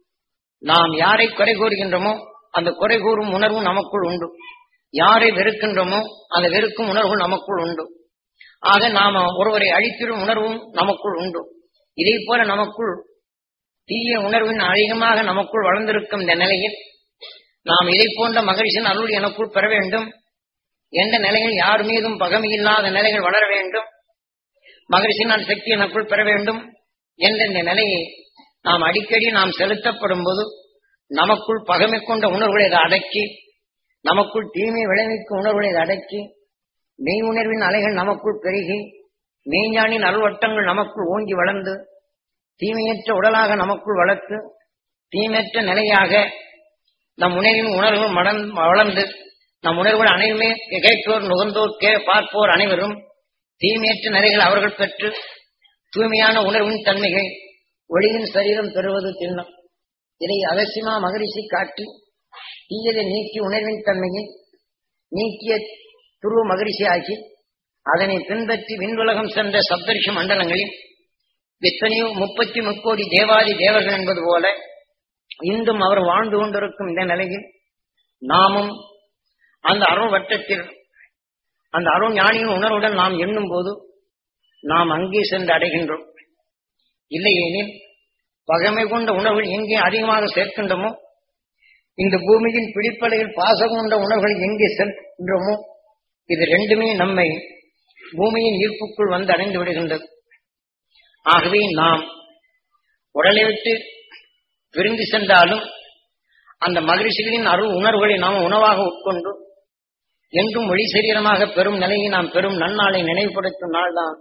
நாம் யாரை குறை கூறுகின்றோமோ அந்த குறை கூறும் உணர்வும் நமக்குள் உண்டு யாரை வெறுக்கின்றோமோ அந்த வெறுக்கும் உணர்வு நமக்குள் உண்டு ஆக நாம ஒருவரை அழித்திடும் உணர்வும் நமக்குள் உண்டு இதே போல நமக்குள் தீய உணர்வின் அதிகமாக நமக்குள் வளர்ந்திருக்கும் இந்த நிலையில் நாம் இதை போன்ற மகிழ்ச்சியின் அருள் எனக்குள் பெற வேண்டும் எந்த நிலையில் யார் மீதும் பகமை இல்லாத நிலைகள் வளர வேண்டும் மகிழ்ச்சியின் சக்தி எனக்குள் பெற வேண்டும் என்ற இந்த நிலையை நாம் அடிக்கடி நாம் செலுத்தப்படும் போது நமக்குள் பகமை கொண்ட உணர்வுகளை இதை அடக்கி நமக்குள் தீமை விளைவிக்கும் உணர்வுகளை இதை அடக்கி மெய் உணர்வின் அலைகள் நமக்குள் பெருகி மெய்ஞானின் அருள்வட்டங்கள் நமக்குள் ஓங்கி வளர்ந்து தீமையற்ற உடலாக நமக்குள் வளர்த்து தீமையற்ற நிலையாக நம் உணர்வின் உணர்வுகள் மடந் வளர்ந்து நம் உணர்வுகள் அனைவருமே கேட்போர் நுகர்ந்தோர் கே பார்ப்போர் அனைவரும் தீமையற்ற நிலைகள் அவர்கள் பெற்று தூய்மையான உணர்வின் தன்மைகள் ஒளியின் சரீரம் பெறுவது திண்ணம் இதை அவசியமா மகரிஷி காட்டி தீயதை நீக்கி உணர்வின் தன்மையை நீக்கிய துருவ மகரிஷி ஆக்கி அதனை பின்பற்றி விண்ணுலகம் சென்ற சப்தரிஷி மண்டலங்களில் எத்தனையோ முப்பத்தி முக்கோடி தேவாதி தேவர்கள் என்பது போல இன்றும் அவர் வாழ்ந்து கொண்டிருக்கும் இந்த நிலையில் நாமும் அந்த அருள் வட்டத்தில் அந்த அருள் ஞானியின் உணர்வுடன் நாம் எண்ணும் போது நாம் அங்கே சென்று அடைகின்றோம் இல்லையெனில் பகமை கொண்ட உணர்வுகள் எங்கே அதிகமாக சேர்க்கின்றோமோ இந்த பூமியின் பிடிப்படையில் பாசம் கொண்ட உணர்வுகள் எங்கே செல்கின்றோமோ இது ரெண்டுமே நம்மை பூமியின் ஈர்ப்புக்குள் வந்து அடைந்து விடுகின்றது ஆகவே நாம் உடலை விட்டு பிரிந்து சென்றாலும் அந்த மகிழ்ச்சிகளின் அருள் உணர்வுகளை நாம் உணவாக உட்கொண்டு என்றும் ஒளி சரீரமாக பெறும் நிலையை நாம் பெறும் நன்னாளை நினைவுபடுத்தும் நாள்தான்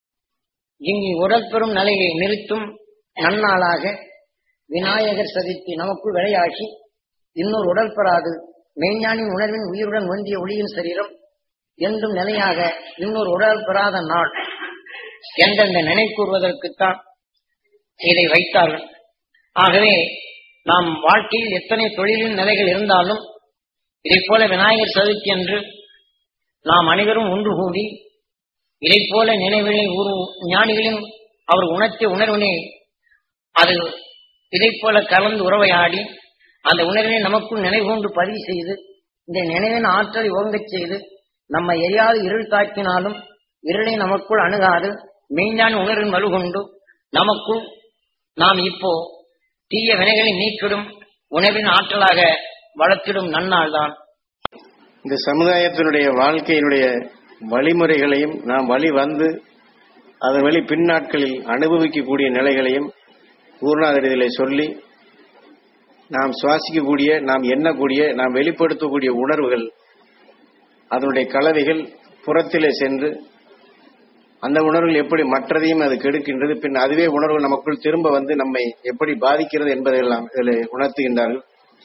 இங்கு உடல் பெறும் நிலையை நிறுத்தும் நன்னாளாக விநாயகர் சதித்து நமக்குள் விளையாகி இன்னொரு உடல் பெறாது மெய்ஞானின் உணர்வின் உயிருடன் ஒன்றிய ஒளியின் சரீரம் என்றும் நிலையாக இன்னொரு உடல் பெறாத நாள் எந்தெந்த நினைக்கூறுவதற்குத்தான் இதை வைத்தார்கள் ஆகவே நாம் வாழ்க்கையில் எத்தனை தொழிலின் நிலைகள் இருந்தாலும் இதை போல விநாயகர் சதுர்த்தி என்று நாம் அனைவரும் ஒன்று கூடி இதை போல நினைவினை ஒரு ஞானிகளின் அவர் உணர்த்திய உணர்வினை அது இதை போல கலந்து உறவையாடி அந்த உணர்வினை நமக்குள் நினைவுகொண்டு பதிவு செய்து இந்த நினைவின் ஆற்றலை ஓங்கச் செய்து நம்ம எரியாது இருள் தாக்கினாலும் இருளை நமக்குள் அணுகாது மெய்ஞான உணர்வின் வலுகொண்டு நமக்குள் நாம் இப்போ தீய வினைகளை நீக்கிடும் உணவின் ஆற்றலாக வளர்த்திடும் நன்னாள் தான் இந்த சமுதாயத்தினுடைய வாழ்க்கையினுடைய வழிமுறைகளையும் நாம் வழி வந்து அதன் வழி பின்னாட்களில் அனுபவிக்கக்கூடிய நிலைகளையும் குருநாதர் இதிலே சொல்லி நாம் சுவாசிக்கக்கூடிய நாம் எண்ணக்கூடிய நாம் வெளிப்படுத்தக்கூடிய உணர்வுகள் அதனுடைய கலவைகள் புறத்திலே சென்று அந்த உணர்வுகள் எப்படி மற்றதையும் அது கெடுக்கின்றது பின் அதுவே உணர்வு நமக்குள் திரும்ப வந்து நம்மை எப்படி பாதிக்கிறது என்பதையெல்லாம் இதில் உணர்த்துகின்றார்கள்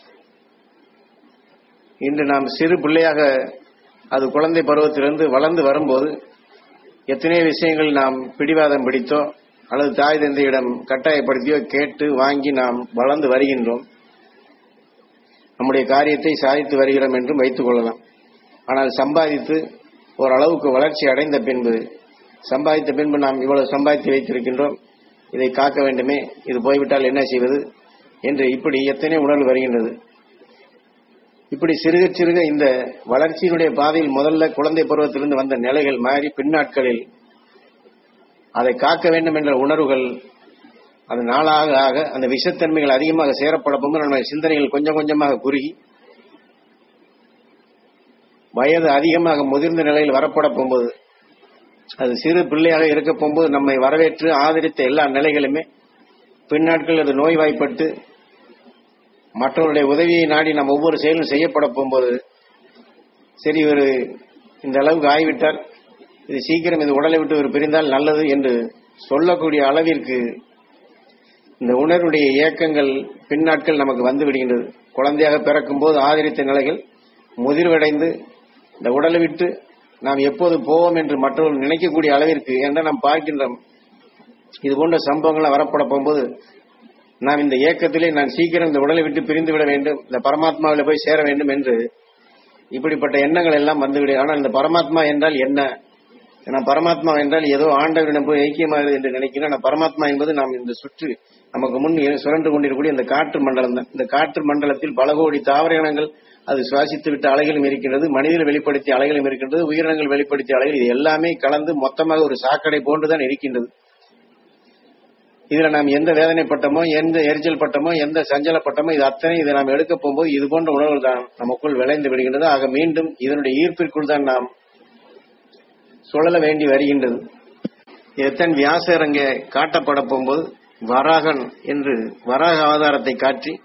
இன்று நாம் சிறு பிள்ளையாக அது குழந்தை பருவத்திலிருந்து வளர்ந்து வரும்போது எத்தனையோ விஷயங்கள் நாம் பிடிவாதம் பிடித்தோ அல்லது தாய் தந்தையிடம் கட்டாயப்படுத்தியோ கேட்டு வாங்கி நாம் வளர்ந்து வருகின்றோம் நம்முடைய காரியத்தை சாதித்து வருகிறோம் என்றும் வைத்துக் கொள்ளலாம் ஆனால் சம்பாதித்து ஓரளவுக்கு வளர்ச்சி அடைந்த பின்பு சம்பாதித்த பின்பு நாம் இவ்வளவு சம்பாதித்து வைத்திருக்கின்றோம் இதை காக்க வேண்டுமே இது போய்விட்டால் என்ன செய்வது என்று இப்படி எத்தனை உணர்வு வருகின்றது இப்படி சிறுக சிறுக இந்த வளர்ச்சியினுடைய பாதையில் முதல்ல குழந்தை பருவத்திலிருந்து வந்த நிலைகள் மாறி பின்னாட்களில் அதை காக்க வேண்டும் என்ற உணர்வுகள் அது நாளாக ஆக அந்த விஷத்தன்மைகள் அதிகமாக சேரப்படப்போது நம்ம சிந்தனைகள் கொஞ்சம் கொஞ்சமாக குறுகி வயது அதிகமாக முதிர்ந்த நிலையில் வரப்பட போகும்போது அது சிறு பிள்ளையாக இருக்க போகும்போது நம்மை வரவேற்று ஆதரித்த எல்லா நிலைகளுமே பின்னாட்கள் அது நோய்வாய்ப்பட்டு மற்றவருடைய உதவியை நாடி நாம் ஒவ்வொரு செயலும் செய்யப்பட போகும்போது சரி இவர் இந்த அளவுக்கு ஆகிவிட்டார் இது சீக்கிரம் இது உடலை விட்டு இவர் பிரிந்தால் நல்லது என்று சொல்லக்கூடிய அளவிற்கு இந்த உணர்வுடைய இயக்கங்கள் பின்னாட்கள் நமக்கு வந்து விடுகின்றது குழந்தையாக பிறக்கும் போது ஆதரித்த நிலைகள் முதிர்வடைந்து இந்த உடலை விட்டு நாம் எப்போது போவோம் என்று மற்றவர்கள் நினைக்கக்கூடிய அளவிற்கு என்றால் நாம் பார்க்கின்றோம் இது போன்ற சம்பவங்கள் வரப்பட போகும்போது நாம் இந்த இயக்கத்திலே நான் சீக்கிரம் இந்த உடலை விட்டு பிரிந்து விட வேண்டும் இந்த பரமாத்மாவில் போய் சேர வேண்டும் என்று இப்படிப்பட்ட எண்ணங்கள் எல்லாம் வந்துவிடும் ஆனால் இந்த பரமாத்மா என்றால் என்ன ஏன்னா பரமாத்மா என்றால் ஏதோ ஆண்டவரிடம் போய் ஐக்கியமாகிறது என்று நினைக்கிறேன் ஆனால் பரமாத்மா என்பது நாம் இந்த சுற்று நமக்கு முன் சுழன்று கொண்டிருக்கக்கூடிய இந்த காற்று மண்டலம் தான் இந்த காற்று மண்டலத்தில் பல கோடி தாவர இனங்கள் அது சுவாசித்து விட்ட அலைகளும் இருக்கின்றது மனிதர்கள் வெளிப்படுத்திய அலைகளும் இருக்கின்றது உயிரினங்கள் வெளிப்படுத்திய அலைகள் இது எல்லாமே கலந்து மொத்தமாக ஒரு சாக்கடை போன்றுதான் இருக்கின்றது இதுல நாம் எந்த வேதனைப்பட்டமோ எந்த எரிச்சல் பட்டமோ எந்த சஞ்சலப்பட்டமோ இது அத்தனை இதை நாம் எடுக்க போகும்போது இது போன்ற உணர்வுகள் தான் நமக்குள் விளைந்து விடுகின்றது ஆக மீண்டும் இதனுடைய ஈர்ப்பிற்குள் தான் நாம் சுழல வேண்டி வருகின்றது எத்தன் வியாசர் அங்கே காட்டப்பட போகும்போது வராகன் என்று வராக அவதாரத்தை காட்டி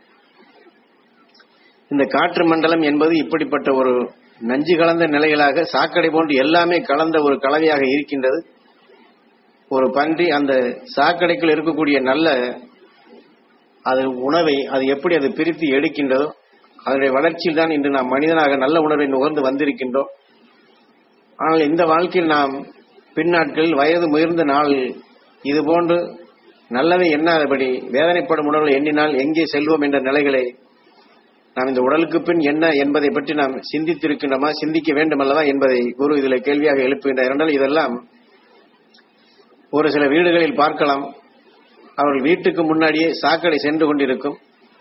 இந்த காற்று மண்டலம் என்பது இப்படிப்பட்ட ஒரு நஞ்சு கலந்த நிலைகளாக சாக்கடை போன்று எல்லாமே கலந்த ஒரு கலவையாக இருக்கின்றது ஒரு பன்றி அந்த சாக்கடைக்குள் இருக்கக்கூடிய நல்ல அது உணவை அது எப்படி அது பிரித்து எடுக்கின்றதோ அதனுடைய வளர்ச்சியில் தான் இன்று நாம் மனிதனாக நல்ல உணர்வை நுகர்ந்து வந்திருக்கின்றோம் ஆனால் இந்த வாழ்க்கையில் நாம் பின்னாட்களில் வயது முயர்ந்த நாள் இது போன்று நல்லவை எண்ணாதபடி வேதனைப்படும் உணர்வுகளை எண்ணினால் எங்கே செல்வோம் என்ற நிலைகளை நாம் இந்த உடலுக்கு பின் என்ன என்பதை பற்றி நாம் சிந்தித்திருக்கின்றோமா சிந்திக்க வேண்டும் அல்லவா என்பதை குரு இதில் கேள்வியாக எழுப்புகின்றார் என்றால் இதெல்லாம் ஒரு சில வீடுகளில் பார்க்கலாம் அவர்கள் வீட்டுக்கு முன்னாடியே சாக்கடை சென்று கொண்டிருக்கும்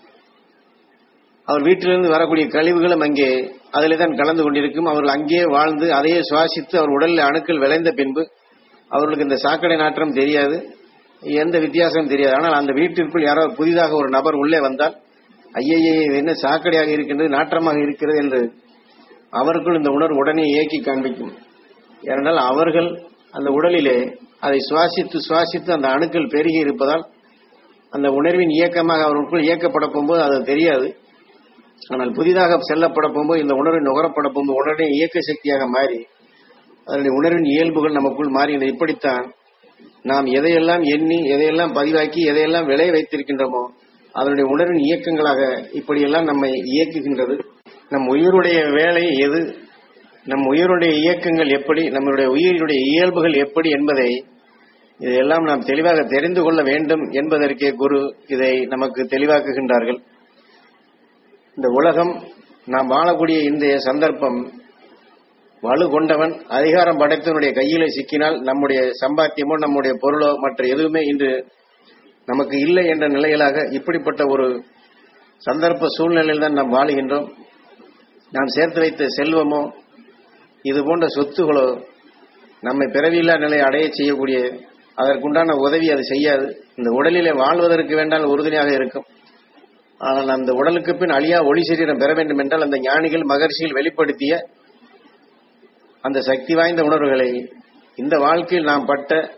அவர் வீட்டிலிருந்து வரக்கூடிய கழிவுகளும் அங்கே அதிலே தான் கலந்து கொண்டிருக்கும் அவர்கள் அங்கேயே வாழ்ந்து அதையே சுவாசித்து அவர் உடலில் அணுக்கள் விளைந்த பின்பு அவர்களுக்கு இந்த சாக்கடை நாற்றம் தெரியாது எந்த வித்தியாசமும் தெரியாது ஆனால் அந்த வீட்டிற்குள் யாரோ புதிதாக ஒரு நபர் உள்ளே வந்தால் ஐயையே இது என்ன சாக்கடையாக இருக்கின்றது நாற்றமாக இருக்கிறது என்று அவருக்குள் இந்த உணர்வு உடனே இயக்கி காண்பிக்கும் ஏனென்றால் அவர்கள் அந்த உடலிலே அதை சுவாசித்து சுவாசித்து அந்த அணுக்கள் பெருகி இருப்பதால் அந்த உணர்வின் இயக்கமாக அவர்களுக்குள் இயக்கப்பட போகும்போது அது தெரியாது ஆனால் புதிதாக செல்லப்பட போகும்போது இந்த உணர்வை நுகரப்பட போகும்போது உடனே இயக்க சக்தியாக மாறி அதனுடைய உணர்வின் இயல்புகள் நமக்குள் மாறினது இப்படித்தான் நாம் எதையெல்லாம் எண்ணி எதையெல்லாம் பதிவாக்கி எதையெல்லாம் விளைய வைத்திருக்கின்றோமோ அதனுடைய உணர்வின் இயக்கங்களாக இப்படியெல்லாம் நம்மை இயக்குகின்றது நம் உயிருடைய வேலை எது நம் உயிருடைய இயக்கங்கள் எப்படி நம்மளுடைய உயிரினுடைய இயல்புகள் எப்படி என்பதை இதையெல்லாம் நாம் தெளிவாக தெரிந்து கொள்ள வேண்டும் என்பதற்கே குரு இதை நமக்கு தெளிவாக்குகின்றார்கள் இந்த உலகம் நாம் வாழக்கூடிய இந்த சந்தர்ப்பம் வலு கொண்டவன் அதிகாரம் படைத்தவனுடைய கையிலே சிக்கினால் நம்முடைய சம்பாத்தியமோ நம்முடைய பொருளோ மற்ற எதுவுமே இன்று நமக்கு இல்லை என்ற நிலையிலாக இப்படிப்பட்ட ஒரு சந்தர்ப்ப சூழ்நிலையில் தான் நாம் வாழுகின்றோம் நாம் சேர்த்து வைத்த செல்வமோ இது போன்ற சொத்துகளோ நம்மை பிறவியில்லா நிலையை அடைய செய்யக்கூடிய அதற்குண்டான உதவி அது செய்யாது இந்த உடலிலே வாழ்வதற்கு வேண்டால் உறுதுணையாக இருக்கும் ஆனால் அந்த உடலுக்கு பின் அழியா ஒளி சரீரம் பெற வேண்டும் என்றால் அந்த ஞானிகள் மகர்ஷிகள் வெளிப்படுத்திய அந்த சக்தி வாய்ந்த உணர்வுகளை இந்த வாழ்க்கையில் நாம் பட்ட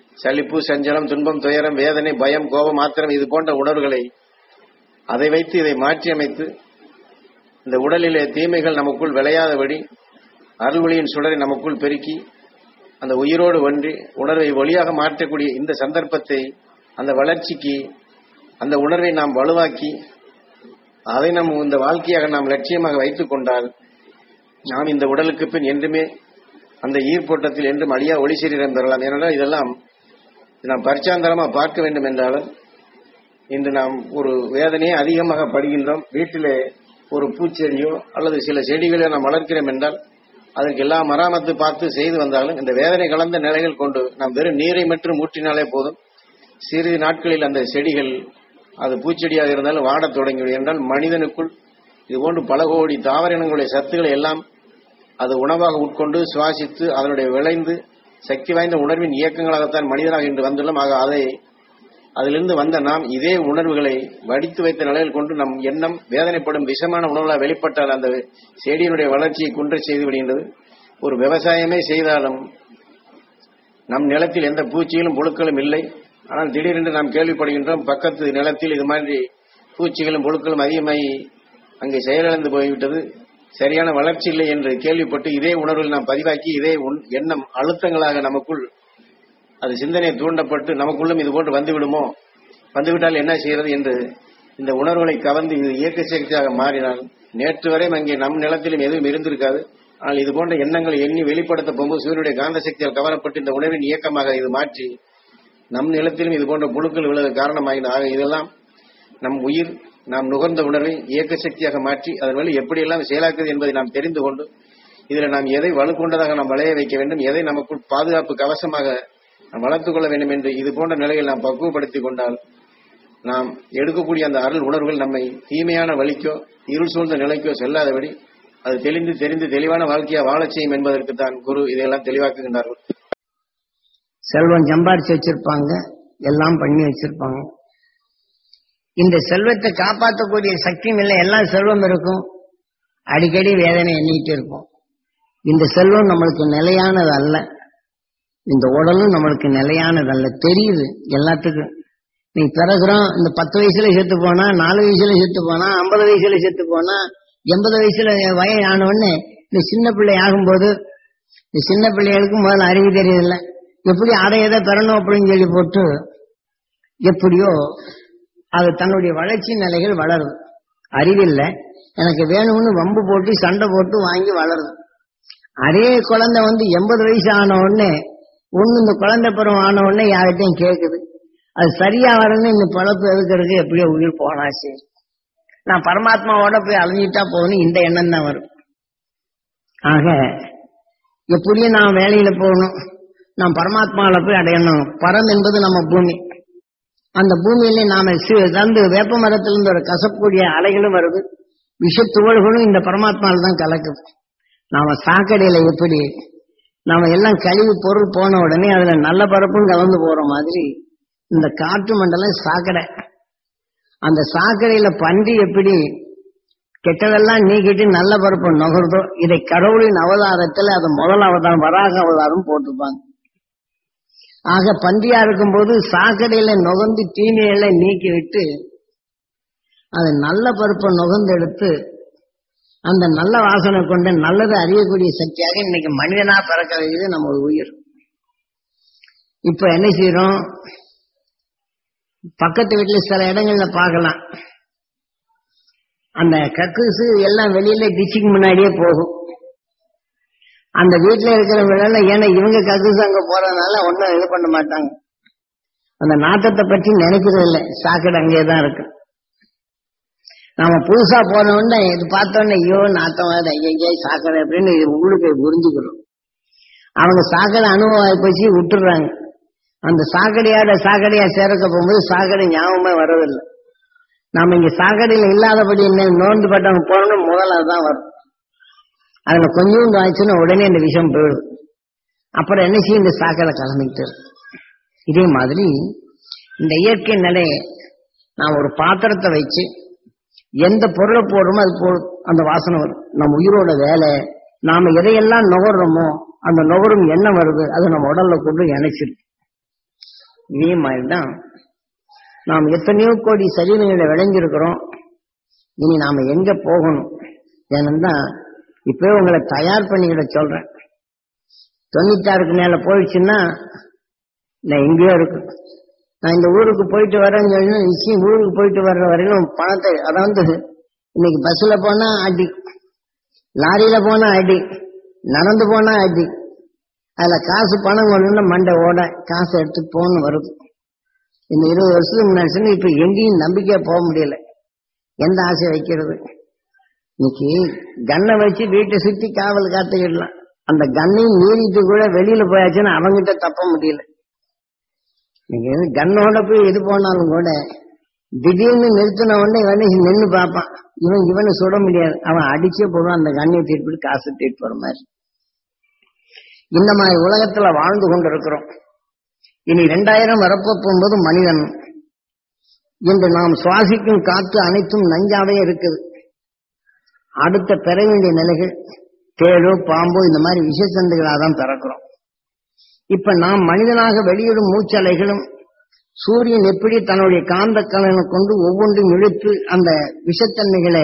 சலிப்பு சஞ்சலம் துன்பம் துயரம் வேதனை பயம் கோபம் ஆத்திரம் இது போன்ற உணர்வுகளை அதை வைத்து இதை மாற்றி அமைத்து இந்த உடலிலே தீமைகள் நமக்குள் விளையாதபடி அருள்வொளியின் சுடரை நமக்குள் பெருக்கி அந்த உயிரோடு ஒன்றி உணர்வை ஒளியாக மாற்றக்கூடிய இந்த சந்தர்ப்பத்தை அந்த வளர்ச்சிக்கு அந்த உணர்வை நாம் வலுவாக்கி அதை நம் இந்த வாழ்க்கையாக நாம் லட்சியமாக வைத்துக் கொண்டால் நாம் இந்த உடலுக்கு பின் என்றுமே அந்த ஈர்ப்போட்டத்தில் என்றும் அழியா ஒளி சரீரம் பெறலாம் ஏனென்றால் இதெல்லாம் நாம் பரிச்சாந்தரமா பார்க்க வேண்டும் என்றாலும் இன்று நாம் ஒரு வேதனையை அதிகமாக படுகின்றோம் வீட்டிலே ஒரு பூச்செடியோ அல்லது சில செடிகளை நாம் வளர்க்கிறோம் என்றால் அதற்கு எல்லா மராமத்து பார்த்து செய்து வந்தாலும் இந்த வேதனை கலந்த நிலைகள் கொண்டு நாம் வெறும் நீரை மட்டும் ஊற்றினாலே போதும் சிறிது நாட்களில் அந்த செடிகள் அது பூச்செடியாக இருந்தாலும் வாடத் தொடங்கிவிடும் என்றால் மனிதனுக்குள் இது போன்று பல கோடி தாவர இனங்களுடைய சத்துக்களை எல்லாம் அது உணவாக உட்கொண்டு சுவாசித்து அதனுடைய விளைந்து சக்தி வாய்ந்த உணர்வின் இயக்கங்களாகத்தான் மனிதனாக இன்று வந்துள்ளோம் ஆக அதை அதிலிருந்து வந்த நாம் இதே உணர்வுகளை வடித்து வைத்த நிலையில் கொண்டு நம் எண்ணம் வேதனைப்படும் விஷமான உணவுகளாக வெளிப்பட்டால் அந்த செடியினுடைய வளர்ச்சியை குன்ற செய்து விடுகின்றது ஒரு விவசாயமே செய்தாலும் நம் நிலத்தில் எந்த பூச்சிகளும் புழுக்களும் இல்லை ஆனால் திடீரென்று நாம் கேள்விப்படுகின்றோம் பக்கத்து நிலத்தில் இது மாதிரி பூச்சிகளும் புழுக்களும் அதிகமாகி அங்கே செயலிழந்து போய்விட்டது சரியான வளர்ச்சி இல்லை என்று கேள்விப்பட்டு இதே உணர்வில் நாம் பதிவாக்கி இதே உண்- எண்ணம் அழுத்தங்களாக நமக்குள் அது சிந்தனை தூண்டப்பட்டு நமக்குள்ளும் இது போன்று வந்துவிடுமோ வந்துவிட்டால் என்ன செய்கிறது என்று இந்த உணர்வுகளை கவர்ந்து இது இயக்க சக்தியாக மாறினால் நேற்று வரை அங்கே நம் நிலத்திலும் எதுவும் இருந்திருக்காது ஆனால் இது போன்ற எண்ணங்களை எண்ணி வெளிப்படுத்த போகும்போது சூரியனுடைய காந்த சக்தியால் கவரப்பட்டு இந்த உணர்வின் இயக்கமாக இது மாற்றி நம் நிலத்திலும் இது போன்ற புழுக்கள் விழுக காரணமாகின ஆக இதெல்லாம் நம் உயிர் நாம் நுகர்ந்த உணர்வை இயக்க சக்தியாக மாற்றி அதன் வழி எப்படியெல்லாம் செயலாக்குது என்பதை நாம் தெரிந்து கொண்டு இதில் நாம் எதை வலுக்கொண்டதாக நாம் வளைய வைக்க வேண்டும் எதை நமக்குள் பாதுகாப்பு கவசமாக நாம் வளர்த்துக் கொள்ள வேண்டும் என்று இது போன்ற நிலையில் நாம் பக்குவப்படுத்திக் கொண்டால் நாம் எடுக்கக்கூடிய அந்த அருள் உணர்வுகள் நம்மை தீமையான வழிக்கோ இருள் சூழ்ந்த நிலைக்கோ செல்லாதபடி அது தெளிந்து தெரிந்து தெளிவான வாழ்க்கையா வாழச் செய்யும் என்பதற்கு தான் குரு இதையெல்லாம் தெளிவாக்குகின்றார்கள் செல்வம் சம்பாரிச்சு வச்சிருப்பாங்க எல்லாம் பண்ணி வச்சிருப்பாங்க இந்த செல்வத்தை காப்பாற்றக்கூடிய சக்தியும் இல்லை எல்லாம் செல்வம் இருக்கும் அடிக்கடி வேதனை எண்ணிட்டு இருக்கும் இந்த செல்வம் நம்மளுக்கு நிலையானது அல்ல இந்த உடலும் நம்மளுக்கு நிலையானது அல்ல தெரியுது எல்லாத்துக்கும் நீ பிறகுறோம் இந்த பத்து வயசுல செத்து போனா நாலு வயசுல செத்து போனா ஐம்பது வயசுல செத்து போனா எண்பது வயசுல வயது ஆன உடனே இந்த சின்ன பிள்ளை ஆகும்போது இந்த சின்ன பிள்ளைகளுக்கு முதல்ல அறிவு தெரியல எப்படி அதை எதை பெறணும் அப்படின்னு சொல்லி போட்டு எப்படியோ அது தன்னுடைய வளர்ச்சி நிலைகள் வளருது அறிவில்லை எனக்கு வேணும்னு வம்பு போட்டு சண்டை போட்டு வாங்கி வளருது அதே குழந்தை வந்து எண்பது வயசு ஆன உடனே ஒண்ணு இந்த குழந்தை பருவம் ஆன உடனே யார்கிட்டையும் கேக்குது அது சரியா வரணும்னு இந்த பழப்பு எதுக்கிறது எப்படியோ உயிர் போனா சரி நான் பரமாத்மாவோட போய் அழிஞ்சிட்டா போகணும் இந்த எண்ணம் தான் வரும் ஆக எப்படியும் நான் வேலையில போகணும் நான் பரமாத்மாவில போய் அடையணும் பரம் என்பது நம்ம பூமி அந்த பூமியில நாம சி- வந்து வேப்ப மரத்திலிருந்து ஒரு கசக்கூடிய அலைகளும் வருது விஷத்துவள்களும் இந்த பரமாத்மாவில் தான் கலக்குது நாம சாக்கடையில எப்படி நாம எல்லாம் கழிவு பொருள் போன உடனே அதுல நல்ல பரப்பும் கலந்து போற மாதிரி இந்த காற்று மண்டலம் சாக்கடை அந்த சாக்கடையில பன்றி எப்படி கெட்டதெல்லாம் நீக்கிட்டு நல்ல பருப்பு நுகர்தோ இதை கடவுளின் அவதாரத்துல அது முதல் அவதாரம் வராக அவதாரம் போட்டிருப்பாங்க ஆக பன்றியா இருக்கும்போது சாக்கடையில நுகர்ந்து தீமைகளை நீக்கி விட்டு அது நல்ல பருப்பை நுகர்ந்து எடுத்து அந்த நல்ல வாசனை கொண்ட நல்லதை அறியக்கூடிய சக்தியாக இன்னைக்கு மனிதனா பிறக்க வைக்கிறது நம்ம உயிர் இப்ப என்ன செய்யறோம் பக்கத்து வீட்டுல சில இடங்கள்ல பார்க்கலாம் அந்த கக்கூசு எல்லாம் வெளியில டிச்சுக்கு முன்னாடியே போகும் அந்த வீட்டுல இருக்கிறவங்க ஏன்னா இவங்க கக்கூசு அங்க போறதுனால ஒன்னும் இது பண்ண மாட்டாங்க அந்த நாட்டத்தை பற்றி நினைக்கிறது இல்லை சாக்கடை அங்கேயே தான் இருக்கு நாம புதுசா போன உடனே இது பார்த்த உடனே ஐயோ நாத்தம் வருது ஐயோ சாக்கடை அப்படின்னு இது உள்ளுக்கு புரிஞ்சுக்கிறோம் அவங்க சாக்கடை அனுபவம் ஆகி போச்சு விட்டுடுறாங்க அந்த சாக்கடையோட சாக்கடையா சேர்க்க போகும்போது சாக்கடை ஞாபகமே வரதில்லை நாம இங்க சாக்கடையில இல்லாதபடி என்ன நோந்து பட்டவங்க போனோம்னு முதல்ல அதுதான் வரும் அதுல கொஞ்சோண்டு ஆச்சுன்னா உடனே இந்த விஷம் போயிடும் அப்புறம் என்ன செய்யும் இந்த சாக்கடை கிளம்பிட்டு இருக்கு. இதே மாதிரி இந்த இயற்கை நிலை நான் ஒரு பாத்திரத்தை வச்சு எந்த பொருளை போடுறோமோ அது போ அந்த வாசனை வரும் நம்ம உயிரோட வேலை நாம எதையெல்லாம் நுகர்றோமோ அந்த நுகரும் எண்ணம் வருது அது நம்ம உடல்ல கொண்டு இணைச்சிருக்கு இதே மாதிரிதான் நாம் எத்தனையோ கோடி சரீரங்களை விளைஞ்சிருக்கிறோம் இனி நாம எங்க போகணும் ஏன்னா இப்பவே உங்களை தயார் பண்ணிக்கிட சொல்றேன் தொண்ணூத்தாறுக்கு மேல போயிடுச்சுன்னா நான் எங்கேயோ இருக்கு நான் இந்த ஊருக்கு போயிட்டு வரேன்னு சொல்லி நிச்சயம் ஊருக்கு போயிட்டு வர்ற வரையிலும் பணத்தை அதாவது இன்னைக்கு பஸ்ல போனா அடி லாரியில போனா அடி நடந்து போனா அடி அதுல காசு பணம் கொண்டு மண்டை ஓட காசு எடுத்து போன்னு வருது இந்த இருபது வருஷத்துக்கு முன்னாடி சொன்னா இப்ப எங்கேயும் நம்பிக்கையா போக முடியல எந்த ஆசை வைக்கிறது இன்னைக்கு கண்ணை வச்சு வீட்டை சுத்தி காவல் காத்துக்கிடலாம் அந்த கண்ணையும் மீறிட்டு கூட வெளியில போயாச்சுன்னா அவங்கிட்ட தப்ப முடியல நீங்க எது கண்ணோட போய் எது போனாலும் கூட திடீர்னு நிறுத்தின உடனே இவனை நின்று பார்ப்பான் இவன் இவனை சுட முடியாது அவன் அடிச்சே போடுவான் அந்த கண்ணியை தீர்ப்பிட்டு காசு தீர்ப்பு போற மாதிரி இந்த மாதிரி உலகத்துல வாழ்ந்து கொண்டிருக்கிறோம் இனி ரெண்டாயிரம் வரப்போ போகும்போது மனிதன் இன்று நாம் சுவாசிக்கும் காற்று அனைத்தும் நஞ்சாவே இருக்குது அடுத்த பெற வேண்டிய நிலைகள் தேடோ பாம்போ இந்த மாதிரி விஷச்சந்துகளாக தான் பிறக்கிறோம் இப்ப நாம் மனிதனாக வெளியிடும் மூச்சலைகளும் சூரியன் எப்படி தன்னுடைய காந்த கலனை கொண்டு ஒவ்வொன்றும் இழுத்து அந்த விஷத்தன்மைகளை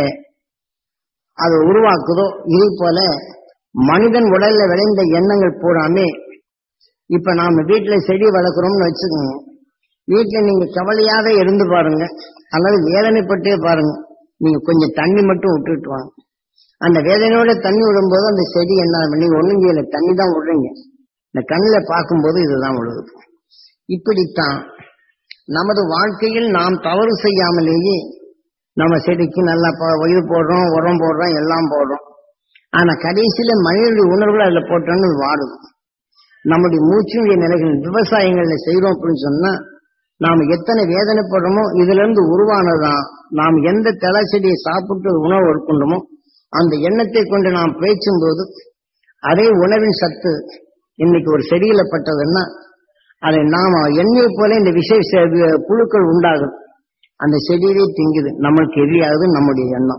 அதை உருவாக்குதோ இதே போல மனிதன் உடல்ல விளைந்த எண்ணங்கள் பூராமே இப்ப நாம வீட்டுல செடி வளர்க்குறோம்னு வச்சுக்கோங்க வீட்டுல நீங்க கவலையாவே இருந்து பாருங்க அல்லது வேதனைப்பட்டே பாருங்க நீங்க கொஞ்சம் தண்ணி மட்டும் விட்டுட்டு வாங்க அந்த வேதனையோட தண்ணி விடும்போது அந்த செடி என்ன நீங்க ஒண்ணும் செய்யல தண்ணி தான் விடுறீங்க இந்த கண்ணில் பார்க்கும்போது இதுதான் விழுது இப்படித்தான் நமது வாழ்க்கையில் நாம் தவறு செய்யாமலேயே நம்ம செடிக்கு நல்லா ப- இது போடுறோம் உரம் போடுறோம் எல்லாம் போடுறோம் ஆனா கடைசியில மனிதனுடைய உணர்வுகள் அதுல போட்டோன்னு அது வாடுது நம்முடைய மூச்சுடைய நிலைகள் விவசாயங்கள்ல செய்யறோம் அப்படின்னு சொன்னா நாம் எத்தனை வேதனைப்படுறோமோ இதுல இருந்து உருவானதுதான் நாம் எந்த தலை செடியை சாப்பிட்டு உணவு உட்கொண்டோமோ அந்த எண்ணத்தை கொண்டு நாம் பேச்சும்போது அதே உணவின் சத்து இன்னைக்கு ஒரு செடியில பட்டதுன்னா அதை நாம எண்ணெயை போல இந்த விசேஷ புழுக்கள் உண்டாகுது அந்த செடியிலே திங்குது நம்மளுக்கு எதிரியாகுது நம்முடைய எண்ணம்